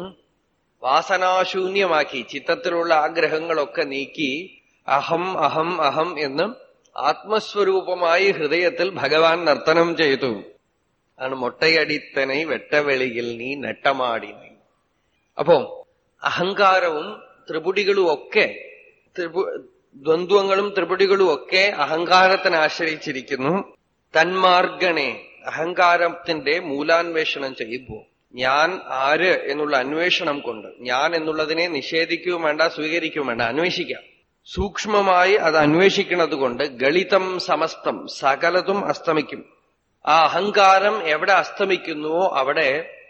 വാസനാശൂന്യമാക്കി ചിത്തത്തിലുള്ള ആഗ്രഹങ്ങളൊക്കെ നീക്കി അഹം അഹം അഹം എന്ന് ആത്മസ്വരൂപമായി ഹൃദയത്തിൽ ഭഗവാൻ നർത്തനം ചെയ്തു ആണ് മൊട്ടയടിത്തനൈ വെട്ടവെളിയിൽ നീ നെട്ടമാടി നീ അപ്പോ അഹങ്കാരവും ത്രിപുടികളും ഒക്കെ ത്രിപു ദ്വന്ദ്വങ്ങളും ത്രിപുടികളും ഒക്കെ അഹങ്കാരത്തിനെ ആശ്രയിച്ചിരിക്കുന്നു തന്മാർഗണെ അഹങ്കാരത്തിന്റെ മൂലാന്വേഷണം ചെയ്യുമ്പോൾ ഞാൻ ആര് എന്നുള്ള അന്വേഷണം കൊണ്ട് ഞാൻ എന്നുള്ളതിനെ നിഷേധിക്കുകയും വേണ്ട സ്വീകരിക്കുകയും വേണ്ട അന്വേഷിക്കാം സൂക്ഷ്മമായി അത് അന്വേഷിക്കുന്നത് കൊണ്ട് ഗളിതം സമസ്തം സകലതും അസ്തമിക്കും ആ അഹങ്കാരം എവിടെ അസ്തമിക്കുന്നുവോ അവിടെ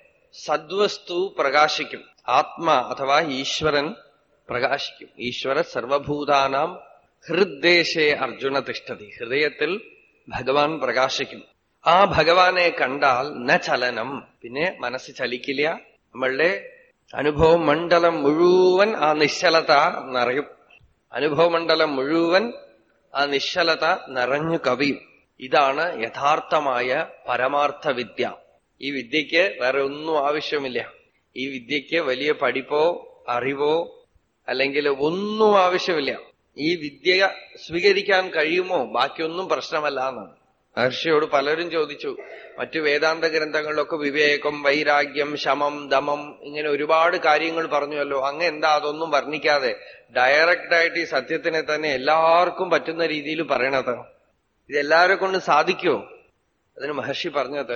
സദ്വസ്തു പ്രകാശിക്കും ആത്മ അഥവാ ഈശ്വരൻ പ്രകാശിക്കും ഈശ്വര സർവഭൂതാനാം ഹൃദ്ദേശേ അർജുന തിഷ്ഠതി ഹൃദയത്തിൽ ഭഗവാൻ പ്രകാശിക്കും ആ ഭഗവാനെ കണ്ടാൽ ന ചലനം പിന്നെ മനസ്സ് ചലിക്കില്ല നമ്മളുടെ അനുഭവ മണ്ഡലം മുഴുവൻ ആ നിശ്ചലത നിറയും അനുഭവ മണ്ഡലം മുഴുവൻ ആ നിശ്ചലത നിറഞ്ഞു കവിയും ഇതാണ് യഥാർത്ഥമായ പരമാർത്ഥ വിദ്യ ഈ വിദ്യക്ക് വേറെ ഒന്നും ആവശ്യമില്ല ഈ വിദ്യക്ക് വലിയ പഠിപ്പോ അറിവോ അല്ലെങ്കിൽ ഒന്നും ആവശ്യമില്ല ഈ വിദ്യ സ്വീകരിക്കാൻ കഴിയുമോ ബാക്കിയൊന്നും പ്രശ്നമല്ല എന്നാണ് മഹർഷിയോട് പലരും ചോദിച്ചു മറ്റു വേദാന്ത ഗ്രന്ഥങ്ങളിലൊക്കെ വിവേകം വൈരാഗ്യം ശമം ദമം ഇങ്ങനെ ഒരുപാട് കാര്യങ്ങൾ പറഞ്ഞുവല്ലോ അങ്ങ് എന്താ അതൊന്നും വർണ്ണിക്കാതെ ഡയറക്റ്റ് ആയിട്ട് ഈ സത്യത്തിനെ തന്നെ എല്ലാവർക്കും പറ്റുന്ന രീതിയിൽ പറയണത് ഇതെല്ലാവരെ കൊണ്ട് സാധിക്കുമോ അതിന് മഹർഷി പറഞ്ഞത്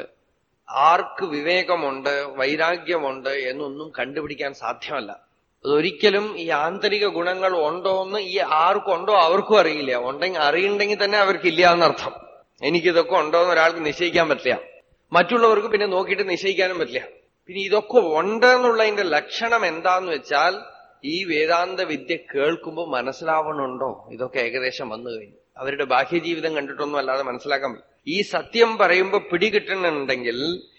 ആർക്ക് വിവേകമുണ്ട് വൈരാഗ്യമുണ്ട് എന്നൊന്നും കണ്ടുപിടിക്കാൻ സാധ്യമല്ല അതൊരിക്കലും ഈ ആന്തരിക ഗുണങ്ങൾ ഉണ്ടോ എന്ന് ഈ ആർക്കുണ്ടോ അവർക്കും അറിയില്ല ഉണ്ടെങ്കിൽ അറിയണ്ടെങ്കിൽ തന്നെ അവർക്കില്ല എന്നർത്ഥം എനിക്കിതൊക്കെ ഉണ്ടോ എന്ന് ഒരാൾക്ക് നിശ്ചയിക്കാൻ പറ്റില്ല മറ്റുള്ളവർക്ക് പിന്നെ നോക്കിയിട്ട് നിശ്ചയിക്കാനും പറ്റില്ല പിന്നെ ഇതൊക്കെ ഉണ്ട് എന്നുള്ളതിന്റെ ലക്ഷണം എന്താന്ന് വെച്ചാൽ ഈ വേദാന്ത വിദ്യ കേൾക്കുമ്പോൾ മനസ്സിലാവണുണ്ടോ ഇതൊക്കെ ഏകദേശം വന്നു കഴിഞ്ഞു അവരുടെ ബാഹ്യജീവിതം കണ്ടിട്ടൊന്നും അല്ലാതെ മനസ്സിലാക്കാൻ പറ്റും ഈ സത്യം പറയുമ്പോൾ പിടികിട്ടണമെന്നുണ്ടെങ്കിൽ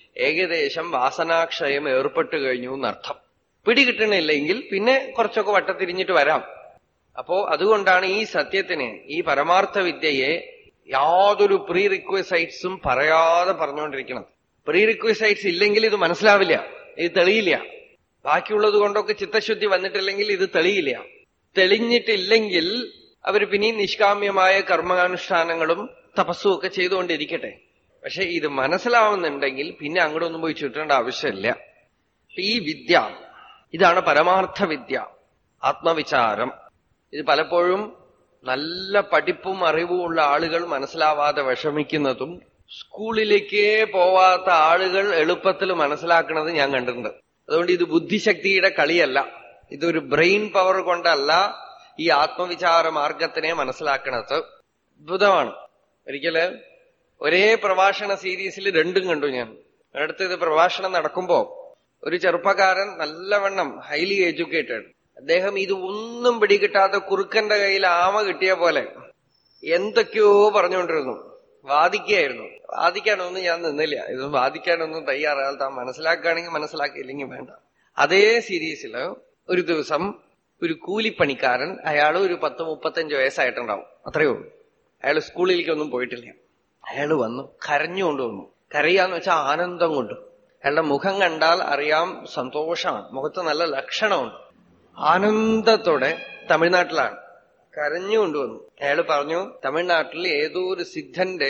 ഏകദേശം വാസനാക്ഷയം ഏർപ്പെട്ടു കഴിഞ്ഞു എന്നർത്ഥം പിടികിട്ടണില്ലെങ്കിൽ പിന്നെ കുറച്ചൊക്കെ വട്ടത്തിരിഞ്ഞിട്ട് വരാം അപ്പോ അതുകൊണ്ടാണ് ഈ സത്യത്തിന് ഈ പരമാർത്ഥ വിദ്യയെ യാതൊരു പ്രീ റിക്വസൈറ്റ്സും പറയാതെ പറഞ്ഞുകൊണ്ടിരിക്കുന്നത് പ്രീ റിക്വസൈറ്റ്സ് ഇല്ലെങ്കിൽ ഇത് മനസ്സിലാവില്ല ഇത് തെളിയില്ല ബാക്കിയുള്ളത് കൊണ്ടൊക്കെ ചിത്തശുദ്ധി വന്നിട്ടില്ലെങ്കിൽ ഇത് തെളിയില്ല തെളിഞ്ഞിട്ടില്ലെങ്കിൽ അവർ പിന്നെയും നിഷ്കാമ്യമായ കർമാനുഷ്ഠാനങ്ങളും തപസ്സും ഒക്കെ ചെയ്തുകൊണ്ടിരിക്കട്ടെ പക്ഷെ ഇത് മനസ്സിലാവുന്നുണ്ടെങ്കിൽ പിന്നെ അങ്ങോട്ടൊന്നും പോയി ചുറ്റേണ്ട ആവശ്യമില്ല ഈ വിദ്യ ഇതാണ് പരമാർത്ഥ വിദ്യ ആത്മവിചാരം ഇത് പലപ്പോഴും നല്ല പഠിപ്പും അറിവും ഉള്ള ആളുകൾ മനസ്സിലാവാതെ വിഷമിക്കുന്നതും സ്കൂളിലേക്കേ പോവാത്ത ആളുകൾ എളുപ്പത്തിൽ മനസ്സിലാക്കുന്നത് ഞാൻ കണ്ടിട്ടുണ്ട് അതുകൊണ്ട് ഇത് ബുദ്ധിശക്തിയുടെ കളിയല്ല ഇതൊരു ബ്രെയിൻ പവർ കൊണ്ടല്ല ഈ ആത്മവിചാര മാർഗത്തിനെ മനസ്സിലാക്കണത് അത്ഭുതമാണ് ഒരിക്കല് ഒരേ പ്രഭാഷണ സീരീസിൽ രണ്ടും കണ്ടു ഞാൻ അടുത്ത് ഇത് പ്രഭാഷണം നടക്കുമ്പോ ഒരു ചെറുപ്പക്കാരൻ നല്ലവണ്ണം ഹൈലി എഡ്യൂക്കേറ്റഡ് അദ്ദേഹം ഇത് ഒന്നും പിടികിട്ടാതെ കുറുക്കന്റെ കയ്യിൽ ആമ കിട്ടിയ പോലെ എന്തൊക്കെയോ പറഞ്ഞുകൊണ്ടിരുന്നു വാദിക്കുകയായിരുന്നു വാദിക്കാനൊന്നും ഞാൻ നിന്നില്ല ഇത് വാദിക്കാനൊന്നും തയ്യാറായാൽ താൻ മനസ്സിലാക്കുകയാണെങ്കിൽ മനസ്സിലാക്കിയില്ലെങ്കിൽ വേണ്ട അതേ സീരീസില് ഒരു ദിവസം ഒരു കൂലിപ്പണിക്കാരൻ അയാൾ ഒരു പത്ത് മുപ്പത്തഞ്ച് വയസ്സായിട്ടുണ്ടാവും അത്രയേ ഉള്ളൂ അയാൾ സ്കൂളിലേക്കൊന്നും പോയിട്ടില്ല അയാൾ വന്നു കരഞ്ഞുകൊണ്ട് വന്നു കരയാന്ന് വെച്ചാൽ ആനന്ദം കൊണ്ട് അയാളുടെ മുഖം കണ്ടാൽ അറിയാം സന്തോഷമാണ് മുഖത്ത് നല്ല ലക്ഷണമുണ്ട് ആനന്ദത്തോടെ തമിഴ്നാട്ടിലാണ് കരഞ്ഞുകൊണ്ട് വന്നു അയാൾ പറഞ്ഞു തമിഴ്നാട്ടിൽ ഏതോ ഒരു സിദ്ധന്റെ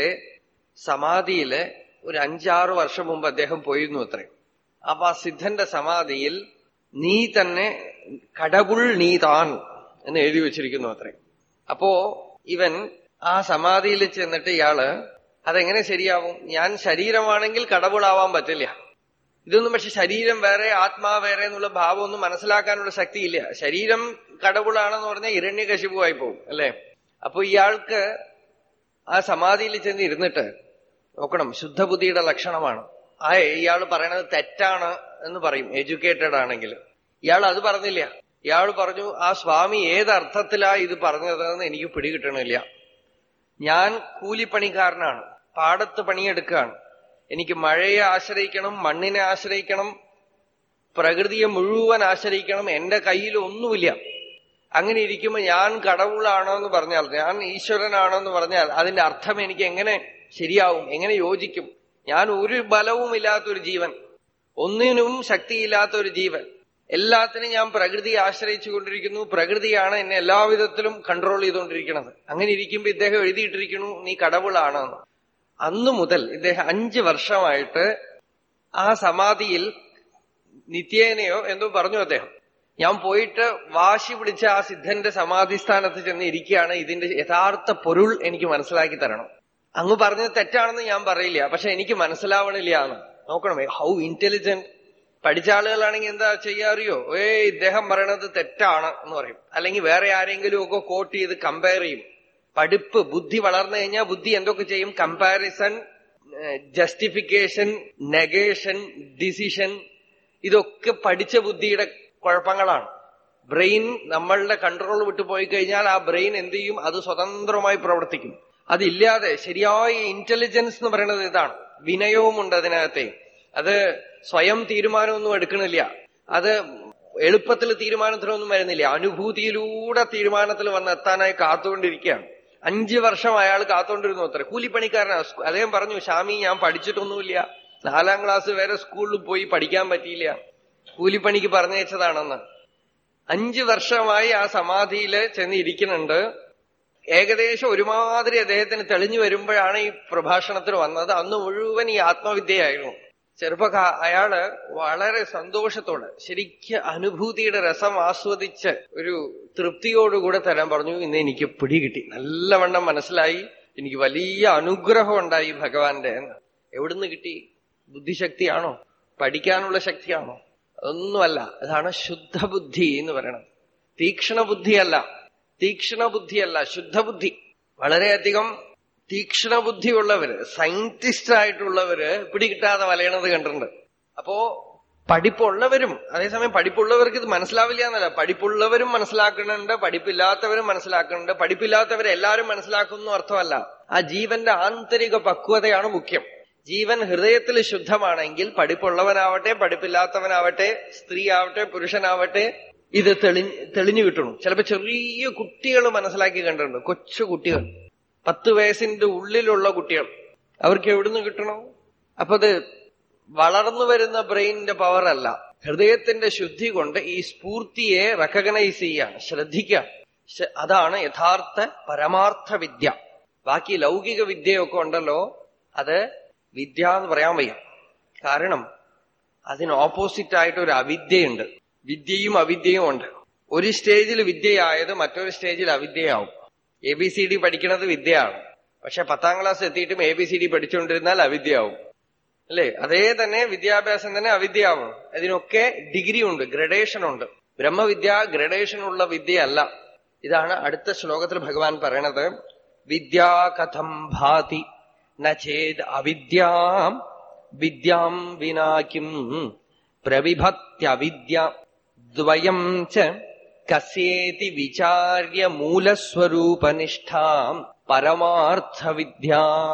സമാധിയില് ഒരു അഞ്ചാറ് വർഷം മുമ്പ് അദ്ദേഹം പോയിരുന്നു അത്രയും അപ്പൊ ആ സിദ്ധന്റെ സമാധിയിൽ നീ തന്നെ കടവുൾ നീ താൻ എന്ന് എഴുതി വെച്ചിരിക്കുന്നു അത്രയും അപ്പോ ഇവൻ ആ സമാധിയിൽ ചെന്നിട്ട് ഇയാള് അതെങ്ങനെ ശരിയാവും ഞാൻ ശരീരമാണെങ്കിൽ കടവുളാവാൻ പറ്റില്ല ഇതൊന്നും പക്ഷെ ശരീരം വേറെ ആത്മാ വേറെ എന്നുള്ള ഭാവമൊന്നും മനസ്സിലാക്കാനുള്ള ശക്തിയില്ല ശരീരം കടവുളാണെന്ന് പറഞ്ഞാൽ ഇരണ്യകശിപുവായി പോകും അല്ലെ അപ്പൊ ഇയാൾക്ക് ആ സമാധിയിൽ ചെന്ന് ഇരുന്നിട്ട് നോക്കണം ശുദ്ധബുദ്ധിയുടെ ലക്ഷണമാണ് ആ ഇയാൾ പറയണത് തെറ്റാണ് എന്ന് പറയും എഡ്യൂക്കേറ്റഡ് ആണെങ്കിൽ ഇയാൾ അത് പറഞ്ഞില്ല ഇയാൾ പറഞ്ഞു ആ സ്വാമി ഏതർത്ഥത്തിലാ ഇത് പറഞ്ഞതെന്ന് എനിക്ക് പിടികിട്ടണില്ല ഞാൻ കൂലിപ്പണിക്കാരനാണ് പാടത്ത് പണിയെടുക്കുകയാണ് എനിക്ക് മഴയെ ആശ്രയിക്കണം മണ്ണിനെ ആശ്രയിക്കണം പ്രകൃതിയെ മുഴുവൻ ആശ്രയിക്കണം എന്റെ കയ്യിൽ ഒന്നുമില്ല അങ്ങനെ ഇരിക്കുമ്പോൾ ഞാൻ കടവുളാണോ എന്ന് പറഞ്ഞാൽ ഞാൻ ഈശ്വരനാണോ എന്ന് പറഞ്ഞാൽ അതിന്റെ അർത്ഥം എനിക്ക് എങ്ങനെ ശരിയാവും എങ്ങനെ യോജിക്കും ഞാൻ ഒരു ബലവും ഇല്ലാത്തൊരു ജീവൻ ഒന്നിനും ശക്തിയില്ലാത്ത ഒരു ജീവൻ എല്ലാത്തിനും ഞാൻ പ്രകൃതിയെ ആശ്രയിച്ചു കൊണ്ടിരിക്കുന്നു പ്രകൃതിയാണ് എന്നെ എല്ലാവിധത്തിലും കൺട്രോൾ ചെയ്തുകൊണ്ടിരിക്കുന്നത് അങ്ങനെ ഇരിക്കുമ്പോൾ ഇദ്ദേഹം എഴുതിയിട്ടിരിക്കുന്നു നീ കടവുളാണെന്ന് അന്നു മുതൽ ഇദ്ദേഹം അഞ്ച് വർഷമായിട്ട് ആ സമാധിയിൽ നിത്യേനയോ എന്തോ പറഞ്ഞു അദ്ദേഹം ഞാൻ പോയിട്ട് വാശി പിടിച്ച ആ സിദ്ധന്റെ സമാധിസ്ഥാനത്ത് ചെന്ന് ഇരിക്കുകയാണ് ഇതിന്റെ യഥാർത്ഥ പൊരുൾ എനിക്ക് മനസ്സിലാക്കി തരണം അങ്ങ് പറഞ്ഞത് തെറ്റാണെന്ന് ഞാൻ പറയില്ല പക്ഷെ എനിക്ക് മനസ്സിലാവണില്ല എന്ന് നോക്കണം ഹൗ ഇന്റലിജന്റ് പഠിച്ച ആളുകളാണെങ്കിൽ എന്താ ചെയ്യാറിയോ ഏ ഇദ്ദേഹം പറയണത് തെറ്റാണ് എന്ന് പറയും അല്ലെങ്കിൽ വേറെ ആരെങ്കിലും ഒക്കെ കോട്ട് ചെയ്ത് കമ്പയർ ചെയ്യും പഠിപ്പ് ബുദ്ധി വളർന്നു കഴിഞ്ഞാൽ ബുദ്ധി എന്തൊക്കെ ചെയ്യും കമ്പാരിസൺ ജസ്റ്റിഫിക്കേഷൻ നെഗേഷൻ ഡിസിഷൻ ഇതൊക്കെ പഠിച്ച ബുദ്ധിയുടെ കുഴപ്പങ്ങളാണ് ബ്രെയിൻ നമ്മളുടെ കൺട്രോൾ വിട്ടു പോയി കഴിഞ്ഞാൽ ആ ബ്രെയിൻ എന്ത് ചെയ്യും അത് സ്വതന്ത്രമായി പ്രവർത്തിക്കും അതില്ലാതെ ശരിയായ ഇന്റലിജൻസ് എന്ന് പറയുന്നത് ഇതാണ് വിനയവുമുണ്ട് അതിനകത്തെ അത് സ്വയം തീരുമാനമൊന്നും എടുക്കണില്ല അത് എളുപ്പത്തിൽ തീരുമാനത്തിനൊന്നും വരുന്നില്ല അനുഭൂതിയിലൂടെ തീരുമാനത്തിൽ വന്ന് എത്താനായി കാത്തുകൊണ്ടിരിക്കുകയാണ് അഞ്ചു വർഷം അയാൾ കാത്തുകൊണ്ടിരുന്നു അത്ര കൂലിപ്പണിക്കാരനാണ് അദ്ദേഹം പറഞ്ഞു ഷാമി ഞാൻ പഠിച്ചിട്ടൊന്നുമില്ല നാലാം ക്ലാസ് വരെ സ്കൂളിൽ പോയി പഠിക്കാൻ പറ്റിയില്ല കൂലിപ്പണിക്ക് പറഞ്ഞയച്ചതാണെന്ന് അഞ്ചു വർഷമായി ആ സമാധിയില് ചെന്ന് ഇരിക്കുന്നുണ്ട് ഏകദേശം ഒരുമാതിരി അദ്ദേഹത്തിന് തെളിഞ്ഞു വരുമ്പോഴാണ് ഈ പ്രഭാഷണത്തിന് വന്നത് അന്ന് മുഴുവൻ ഈ ആത്മവിദ്യയായിരുന്നു ചെറുപ്പക്കാ അയാള് വളരെ സന്തോഷത്തോടെ ശരിക്ക് അനുഭൂതിയുടെ രസം ആസ്വദിച്ച് ഒരു തൃപ്തിയോടുകൂടെ തരാൻ പറഞ്ഞു ഇന്ന് എനിക്ക് പിടികിട്ടി നല്ലവണ്ണം മനസ്സിലായി എനിക്ക് വലിയ അനുഗ്രഹം ഉണ്ടായി ഭഗവാന്റെ എന്ന് എവിടുന്ന് കിട്ടി ബുദ്ധിശക്തിയാണോ പഠിക്കാനുള്ള ശക്തിയാണോ അതൊന്നുമല്ല അതാണ് ശുദ്ധബുദ്ധി എന്ന് പറയണത് തീക്ഷ്ണ ബുദ്ധിയല്ല തീക്ഷ്ണ ബുദ്ധിയല്ല ശുദ്ധബുദ്ധി വളരെയധികം തീക്ഷ്ണ ബുദ്ധിയുള്ളവര് സയന്റിസ്റ്റ് ആയിട്ടുള്ളവര് പിടികിട്ടാതെ വലയണത് കണ്ടിട്ടുണ്ട് അപ്പോ പഠിപ്പുള്ളവരും അതേസമയം പഠിപ്പുള്ളവർക്ക് ഇത് മനസ്സിലാവില്ല എന്നല്ല പഠിപ്പുള്ളവരും മനസ്സിലാക്കുന്നുണ്ട് പഠിപ്പില്ലാത്തവരും മനസ്സിലാക്കുന്നുണ്ട് പഠിപ്പില്ലാത്തവരെ എല്ലാവരും മനസ്സിലാക്കുന്നു അർത്ഥമല്ല ആ ജീവന്റെ ആന്തരിക പക്വതയാണ് മുഖ്യം ജീവൻ ഹൃദയത്തിൽ ശുദ്ധമാണെങ്കിൽ പഠിപ്പുള്ളവനാവട്ടെ പഠിപ്പില്ലാത്തവനാവട്ടെ സ്ത്രീ ആവട്ടെ പുരുഷനാവട്ടെ ഇത് തെളിഞ്ഞ് തെളിഞ്ഞു കിട്ടണം ചിലപ്പോ ചെറിയ കുട്ടികൾ മനസ്സിലാക്കി കണ്ടിട്ടുണ്ട് കൊച്ചു കുട്ടികൾ പത്ത് വയസ്സിന്റെ ഉള്ളിലുള്ള കുട്ടികൾ അവർക്ക് എവിടുന്ന് കിട്ടണോ അപ്പൊ അത് വളർന്നു വരുന്ന ബ്രെയിനിന്റെ പവർ അല്ല ഹൃദയത്തിന്റെ ശുദ്ധി കൊണ്ട് ഈ സ്ഫൂർത്തിയെ റെക്കഗ്നൈസ് ചെയ്യാണ് ശ്രദ്ധിക്കുക അതാണ് യഥാർത്ഥ പരമാർത്ഥ വിദ്യ ബാക്കി ലൗകിക വിദ്യയൊക്കെ ഉണ്ടല്ലോ അത് വിദ്യ എന്ന് പറയാൻ വയ്യ കാരണം അതിന് ഓപ്പോസിറ്റ് ആയിട്ട് ഒരു അവിദ്യയുണ്ട് വിദ്യയും അവിദ്യയും ഉണ്ട് ഒരു സ്റ്റേജിൽ വിദ്യയായത് മറ്റൊരു സ്റ്റേജിൽ അവിദ്യയാവും എ ബി സി ഡി പഠിക്കുന്നത് വിദ്യയാണ് പക്ഷെ പത്താം ക്ലാസ് എത്തിയിട്ടും എ ബി സി ഡി പഠിച്ചുകൊണ്ടിരുന്നാൽ അവിദ്യയാവും അല്ലേ അതേ തന്നെ വിദ്യാഭ്യാസം തന്നെ അവിദ്യയാവും അതിനൊക്കെ ഡിഗ്രി ഉണ്ട് ഗ്രഡേഷൻ ഉണ്ട് ബ്രഹ്മവിദ്യ ഗ്രഡേഷൻ ഉള്ള വിദ്യയല്ല ഇതാണ് അടുത്ത ശ്ലോകത്തിൽ ഭഗവാൻ പറയണത് വിദ്യാ കഥം ഭാതി നേത് അവിദ്യാം വിദ്യാം വിനാക്കിം പ്രവിഭത്യവിദ്യ ദ്വയം ച കസ്യേതി വിചാര്യ മൂലസ്വരൂപനിഷ്ഠാം പരമാർത്ഥവിദ്യ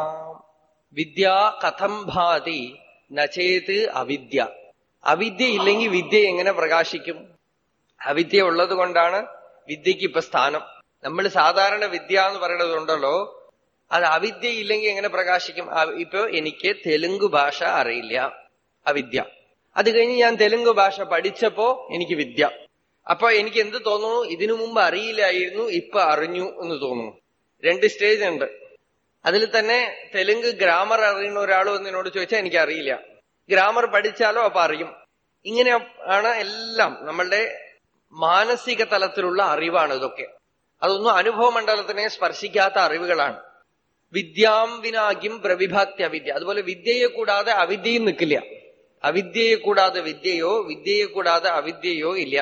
വിദ്യ കഥം ഭാതി നചേത് അവിദ്യ അവിദ്യ ഇല്ലെങ്കിൽ വിദ്യ എങ്ങനെ പ്രകാശിക്കും അവിദ്യ ഉള്ളത് കൊണ്ടാണ് വിദ്യക്ക് ഇപ്പൊ സ്ഥാനം നമ്മൾ സാധാരണ വിദ്യ എന്ന് പറയുന്നതുണ്ടല്ലോ അത് അവിദ്യ ഇല്ലെങ്കിൽ എങ്ങനെ പ്രകാശിക്കും ഇപ്പൊ എനിക്ക് തെലുങ്ക് ഭാഷ അറിയില്ല അവിദ്യ അത് കഴിഞ്ഞ് ഞാൻ തെലുങ്ക് ഭാഷ പഠിച്ചപ്പോ എനിക്ക് വിദ്യ അപ്പൊ എനിക്ക് എന്ത് തോന്നുന്നു ഇതിനു മുമ്പ് അറിയില്ലായിരുന്നു ഇപ്പൊ അറിഞ്ഞു എന്ന് തോന്നുന്നു രണ്ട് സ്റ്റേജ് ഉണ്ട് അതിൽ തന്നെ തെലുങ്ക് ഗ്രാമർ അറിയുന്ന ഒരാൾ എന്നോട് ചോദിച്ചാൽ എനിക്ക് അറിയില്ല ഗ്രാമർ പഠിച്ചാലോ അപ്പൊ അറിയും ഇങ്ങനെ ആണ് എല്ലാം നമ്മളുടെ മാനസിക തലത്തിലുള്ള അറിവാണ് ഇതൊക്കെ അതൊന്നും അനുഭവ മണ്ഡലത്തിനെ സ്പർശിക്കാത്ത അറിവുകളാണ് വിദ്യാം വിനാഗ്യം പ്രവിഭാത്യ വിദ്യ അതുപോലെ വിദ്യയെ കൂടാതെ അവിദ്യയും നിൽക്കില്ല അവിദ്യയെ കൂടാതെ വിദ്യയോ വിദ്യയെ കൂടാതെ അവിദ്യയോ ഇല്ല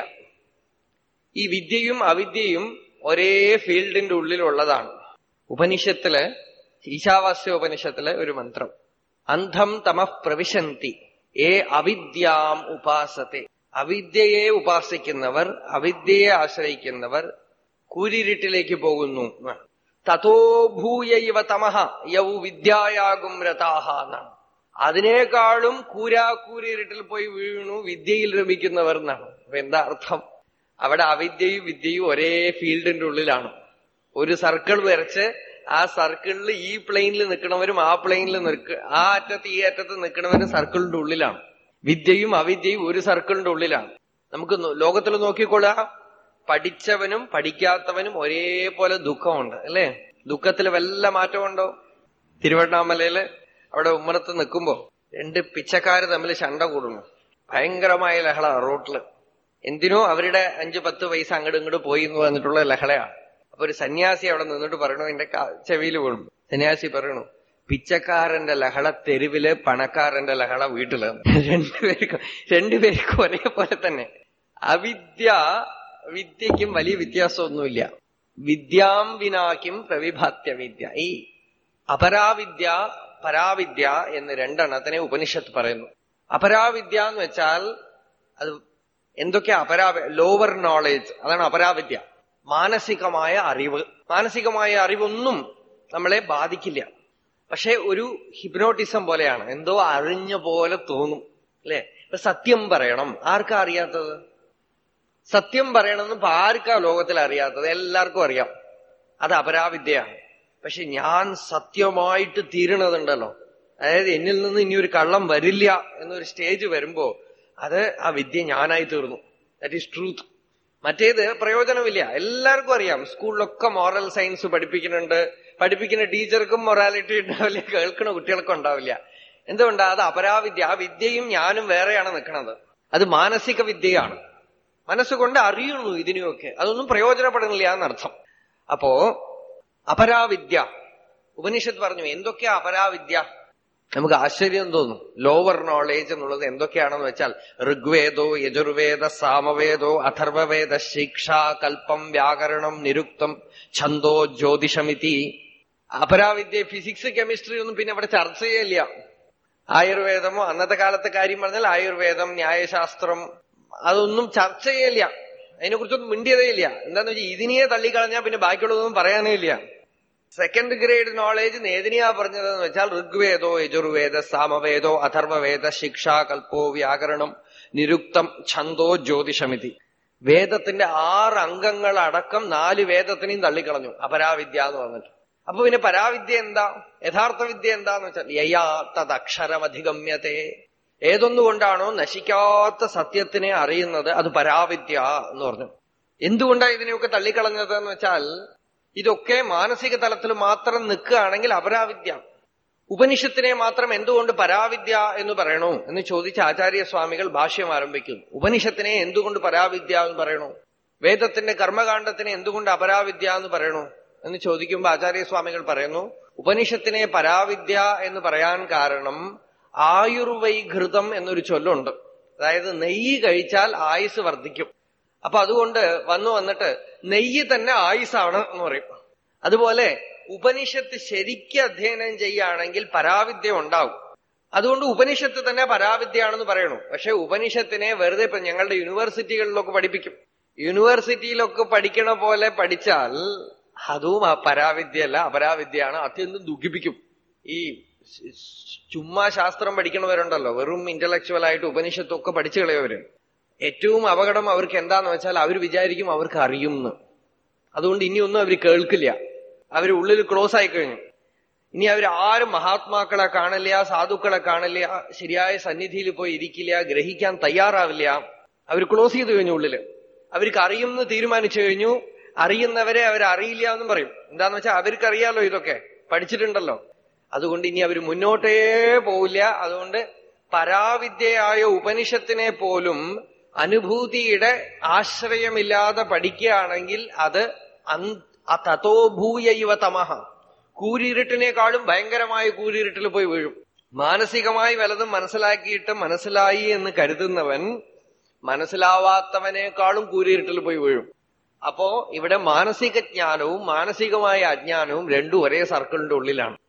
ഈ വിദ്യയും അവിദ്യയും ഒരേ ഫീൽഡിന്റെ ഉള്ളിലുള്ളതാണ് ഉപനിഷത്തില് ഈശാവാസ്യ ഉപനിഷത്തിലെ ഒരു മന്ത്രം അന്ധം തമഃ പ്രവിശന്തി ഏ അവിദ്യാം ഉപാസത്തെ അവിദ്യയെ ഉപാസിക്കുന്നവർ അവിദ്യയെ ആശ്രയിക്കുന്നവർ കൂരിരുട്ടിലേക്ക് പോകുന്നു തഥോ ഭൂയ ഇവ തമഹ യൗ വിദ്യായാകും രഥാഹ എന്നാണ് അതിനേക്കാളും കൂരാക്കൂരിരുട്ടിൽ പോയി വീണു വിദ്യയിൽ രമിക്കുന്നവർ എന്നാണ് അപ്പൊ എന്താ അർത്ഥം അവിടെ അവിദ്യയും വിദ്യയും ഒരേ ഫീൽഡിന്റെ ഉള്ളിലാണ് ഒരു സർക്കിൾ വരച്ച് ആ സർക്കിളിൽ ഈ പ്ലെയിനിൽ നിൽക്കണവരും ആ പ്ലെയിനിൽ നിൽക്ക ആ അറ്റത്ത് ഈ അറ്റത്ത് നിൽക്കണവരും സർക്കിളിന്റെ ഉള്ളിലാണ് വിദ്യയും അവിദ്യയും ഒരു സർക്കിളിന്റെ ഉള്ളിലാണ് നമുക്ക് ലോകത്തിൽ നോക്കിക്കൊള്ളാം പഠിച്ചവനും പഠിക്കാത്തവനും ഒരേപോലെ ദുഃഖമുണ്ട് അല്ലേ ദുഃഖത്തിൽ വല്ല മാറ്റമുണ്ടോ തിരുവണ്ണാമലയില് അവിടെ ഉമ്മറത്ത് നിൽക്കുമ്പോ രണ്ട് പിച്ചക്കാര് തമ്മിൽ ശണ്ട കൂടുന്നു ഭയങ്കരമായ ലഹള റോട്ടില് എന്തിനോ അവരുടെ അഞ്ചു പത്ത് പൈസ അങ്ങോട്ടും ഇങ്ങോട്ട് പോയി എന്ന് പറഞ്ഞിട്ടുള്ള ലഹളയാണ് അപ്പൊ ഒരു സന്യാസി അവിടെ നിന്നിട്ട് പറയണു എന്റെ ചെവിയിൽ വീണു സന്യാസി പറയണു പിച്ചക്കാരന്റെ ലഹള തെരുവില് പണക്കാരന്റെ ലഹള വീട്ടില് രണ്ടുപേർക്കും രണ്ടുപേർക്കും ഒരേപോലെ തന്നെ അവിദ്യ വിദ്യക്കും വലിയ വ്യത്യാസമൊന്നുമില്ല വിദ്യാം വിനാക്കും പ്രവിഭാത്യ വിദ്യ ഈ അപരാവിദ്യ പരാവിദ്യ എന്ന് രണ്ടെണ്ണത്തിനെ ഉപനിഷത്ത് പറയുന്നു അപരാവിദ്യ എന്ന് വെച്ചാൽ അത് എന്തൊക്കെ അപരാ ലോവർ നോളേജ് അതാണ് അപരാവിദ്യ മാനസികമായ അറിവ് മാനസികമായ അറിവൊന്നും നമ്മളെ ബാധിക്കില്ല പക്ഷെ ഒരു ഹിപ്നോട്ടിസം പോലെയാണ് എന്തോ അറിഞ്ഞ പോലെ തോന്നും അല്ലെ ഇപ്പൊ സത്യം പറയണം ആർക്കാ അറിയാത്തത് സത്യം പറയണമെന്ന് ഇപ്പൊ ആർക്കാ ലോകത്തിൽ അറിയാത്തത് എല്ലാവർക്കും അറിയാം അത് അപരാവിദ്യയാണ് പക്ഷെ ഞാൻ സത്യമായിട്ട് തീരണതുണ്ടല്ലോ അതായത് എന്നിൽ നിന്ന് ഇനി ഒരു കള്ളം വരില്ല എന്നൊരു സ്റ്റേജ് വരുമ്പോ അത് ആ വിദ്യ ഞാനായി തീർന്നു ദാറ്റ് ഈസ് ട്രൂത്ത് മറ്റേത് പ്രയോജനമില്ല എല്ലാവർക്കും അറിയാം സ്കൂളിലൊക്കെ മോറൽ സയൻസ് പഠിപ്പിക്കുന്നുണ്ട് പഠിപ്പിക്കുന്ന ടീച്ചർക്കും മൊറാലിറ്റി ഉണ്ടാവില്ല കേൾക്കുന്ന കുട്ടികൾക്കും ഉണ്ടാവില്ല എന്തുകൊണ്ടാ അത് അപരാവിദ്യ ആ വിദ്യയും ഞാനും വേറെയാണ് നിൽക്കുന്നത് അത് മാനസിക വിദ്യയാണ് മനസ്സുകൊണ്ട് അറിയുന്നു ഇതിനെയൊക്കെ അതൊന്നും പ്രയോജനപ്പെടുന്നില്ല എന്നർത്ഥം അപ്പോ അപരാവിദ്യ ഉപനിഷത്ത് പറഞ്ഞു എന്തൊക്കെയാ അപരാവിദ്യ നമുക്ക് ആശ്ചര്യം തോന്നും ലോവർ നോളേജ് എന്നുള്ളത് എന്തൊക്കെയാണെന്ന് വെച്ചാൽ ഋഗ്വേദോ യജുർവേദ സാമവേദോ അഥർവവേദ ശിക്ഷ കൽപ്പം വ്യാകരണം നിരുക്തം ഛന്തോ ജ്യോതിഷമിതി അപരാവിദ്യ ഫിസിക്സ് കെമിസ്ട്രി ഒന്നും പിന്നെ അവിടെ ചർച്ച ചെയ്യില്ല ആയുർവേദമോ അന്നത്തെ കാലത്തെ കാര്യം പറഞ്ഞാൽ ആയുർവേദം ന്യായശാസ്ത്രം അതൊന്നും ചർച്ച ചെയ്യില്ല അതിനെക്കുറിച്ചൊന്നും മിണ്ടിയതേ ഇല്ല എന്താന്ന് വെച്ചാൽ ഇതിനെയെ തള്ളിക്കളഞ്ഞാൽ പിന്നെ ബാക്കിയുള്ളതൊന്നും പറയാനേ ഇല്ല സെക്കൻഡ് ഗ്രേഡ് നോളേജ് ഏതിനെയാ പറഞ്ഞതെന്ന് വെച്ചാൽ ഋഗ്വേദോ യജുർവേദ സാമവേദോ അഥർവവേദ ശിക്ഷ കൽപ്പോ വ്യാകരണം നിരുക്തം ഛന്തോ ജ്യോതിഷമിതി വേദത്തിന്റെ ആറ് അംഗങ്ങൾ അടക്കം നാല് വേദത്തിനെയും തള്ളിക്കളഞ്ഞു അപരാവിദ്യ എന്ന് പറഞ്ഞിട്ട് അപ്പൊ പിന്നെ പരാവിദ്യ എന്താ യഥാർത്ഥ വിദ്യ എന്താന്ന് വെച്ചാൽ യയാ തദക്ഷരമധിഗമ്യത്തെ ഏതൊന്നുകൊണ്ടാണോ നശിക്കാത്ത സത്യത്തിനെ അറിയുന്നത് അത് പരാവിദ്യ എന്ന് പറഞ്ഞു എന്തുകൊണ്ടാ ഇതിനെയൊക്കെ തള്ളിക്കളഞ്ഞത് എന്ന് വെച്ചാൽ ഇതൊക്കെ മാനസിക തലത്തിൽ മാത്രം നിൽക്കുകയാണെങ്കിൽ അപരാവിദ്യ ഉപനിഷത്തിനെ മാത്രം എന്തുകൊണ്ട് പരാവിദ്യ എന്ന് പറയണോ എന്ന് ചോദിച്ച ആചാര്യസ്വാമികൾ ഭാഷ്യം ആരംഭിക്കുന്നു ഉപനിഷത്തിനെ എന്തുകൊണ്ട് പരാവിദ്യ എന്ന് പറയണോ വേദത്തിന്റെ കർമ്മകാണ്ഡത്തിനെ എന്തുകൊണ്ട് അപരാവിദ്യ എന്ന് പറയണോ എന്ന് ചോദിക്കുമ്പോൾ ആചാര്യസ്വാമികൾ പറയുന്നു ഉപനിഷത്തിനെ പരാവിദ്യ എന്ന് പറയാൻ കാരണം ആയുർവൈഘൃതം എന്നൊരു ചൊല്ലുണ്ട് അതായത് നെയ്യ് കഴിച്ചാൽ ആയുസ് വർദ്ധിക്കും അപ്പൊ അതുകൊണ്ട് വന്നു വന്നിട്ട് നെയ്യ് തന്നെ ആയുസാണ് എന്ന് പറയും അതുപോലെ ഉപനിഷത്ത് ശരിക്ക് അധ്യയനം ചെയ്യുകയാണെങ്കിൽ പരാവിദ്യ ഉണ്ടാവും അതുകൊണ്ട് ഉപനിഷത്ത് തന്നെ പരാവിദ്യയാണെന്ന് പറയണു പക്ഷെ ഉപനിഷത്തിനെ വെറുതെ ഇപ്പൊ ഞങ്ങളുടെ യൂണിവേഴ്സിറ്റികളിലൊക്കെ പഠിപ്പിക്കും യൂണിവേഴ്സിറ്റിയിലൊക്കെ പഠിക്കണ പോലെ പഠിച്ചാൽ അതും പരാവിദ്യയല്ല അപരാവിദ്യയാണ് അത്യന്തം ദുഃഖിപ്പിക്കും ഈ ചുമ്മാ ശാസ്ത്രം പഠിക്കണവരുണ്ടല്ലോ വെറും ഇന്റലക്ച്വൽ ആയിട്ട് ഉപനിഷത്തൊക്കെ പഠിച്ചു കളയവര് ഏറ്റവും അപകടം അവർക്ക് എന്താന്ന് വെച്ചാൽ അവർ വിചാരിക്കും അവർക്ക് അറിയും എന്ന് അതുകൊണ്ട് ഇനിയൊന്നും അവർ കേൾക്കില്ല അവർ ഉള്ളിൽ ക്ലോസ് ആയി കഴിഞ്ഞു ഇനി അവർ ആരും മഹാത്മാക്കളെ കാണില്ല സാധുക്കളെ കാണില്ല ശരിയായ സന്നിധിയിൽ പോയി ഇരിക്കില്ല ഗ്രഹിക്കാൻ തയ്യാറാവില്ല അവർ ക്ലോസ് ചെയ്ത് കഴിഞ്ഞു ഉള്ളില് അവർക്ക് അറിയുമെന്ന് തീരുമാനിച്ചു കഴിഞ്ഞു അറിയുന്നവരെ അവർ അറിയില്ല എന്നും പറയും എന്താന്ന് വെച്ചാൽ അവർക്ക് അറിയാലോ ഇതൊക്കെ പഠിച്ചിട്ടുണ്ടല്ലോ അതുകൊണ്ട് ഇനി അവർ മുന്നോട്ടേ പോവില്ല അതുകൊണ്ട് പരാവിദ്യയായ ഉപനിഷത്തിനെ പോലും അനുഭൂതിയുടെ ആശ്രയമില്ലാതെ പഠിക്കുകയാണെങ്കിൽ അത് തതോ ഭൂയൈവ തമഹ കൂരിരുട്ടിനേക്കാളും ഭയങ്കരമായ കൂരിരുട്ടിൽ പോയി വീഴും മാനസികമായി വലതും മനസ്സിലാക്കിയിട്ട് മനസ്സിലായി എന്ന് കരുതുന്നവൻ മനസ്സിലാവാത്തവനേക്കാളും കൂരിരുട്ടിൽ പോയി വീഴും അപ്പോ ഇവിടെ മാനസിക ജ്ഞാനവും മാനസികമായ അജ്ഞാനവും രണ്ടും ഒരേ സർക്കിളിന്റെ ഉള്ളിലാണ്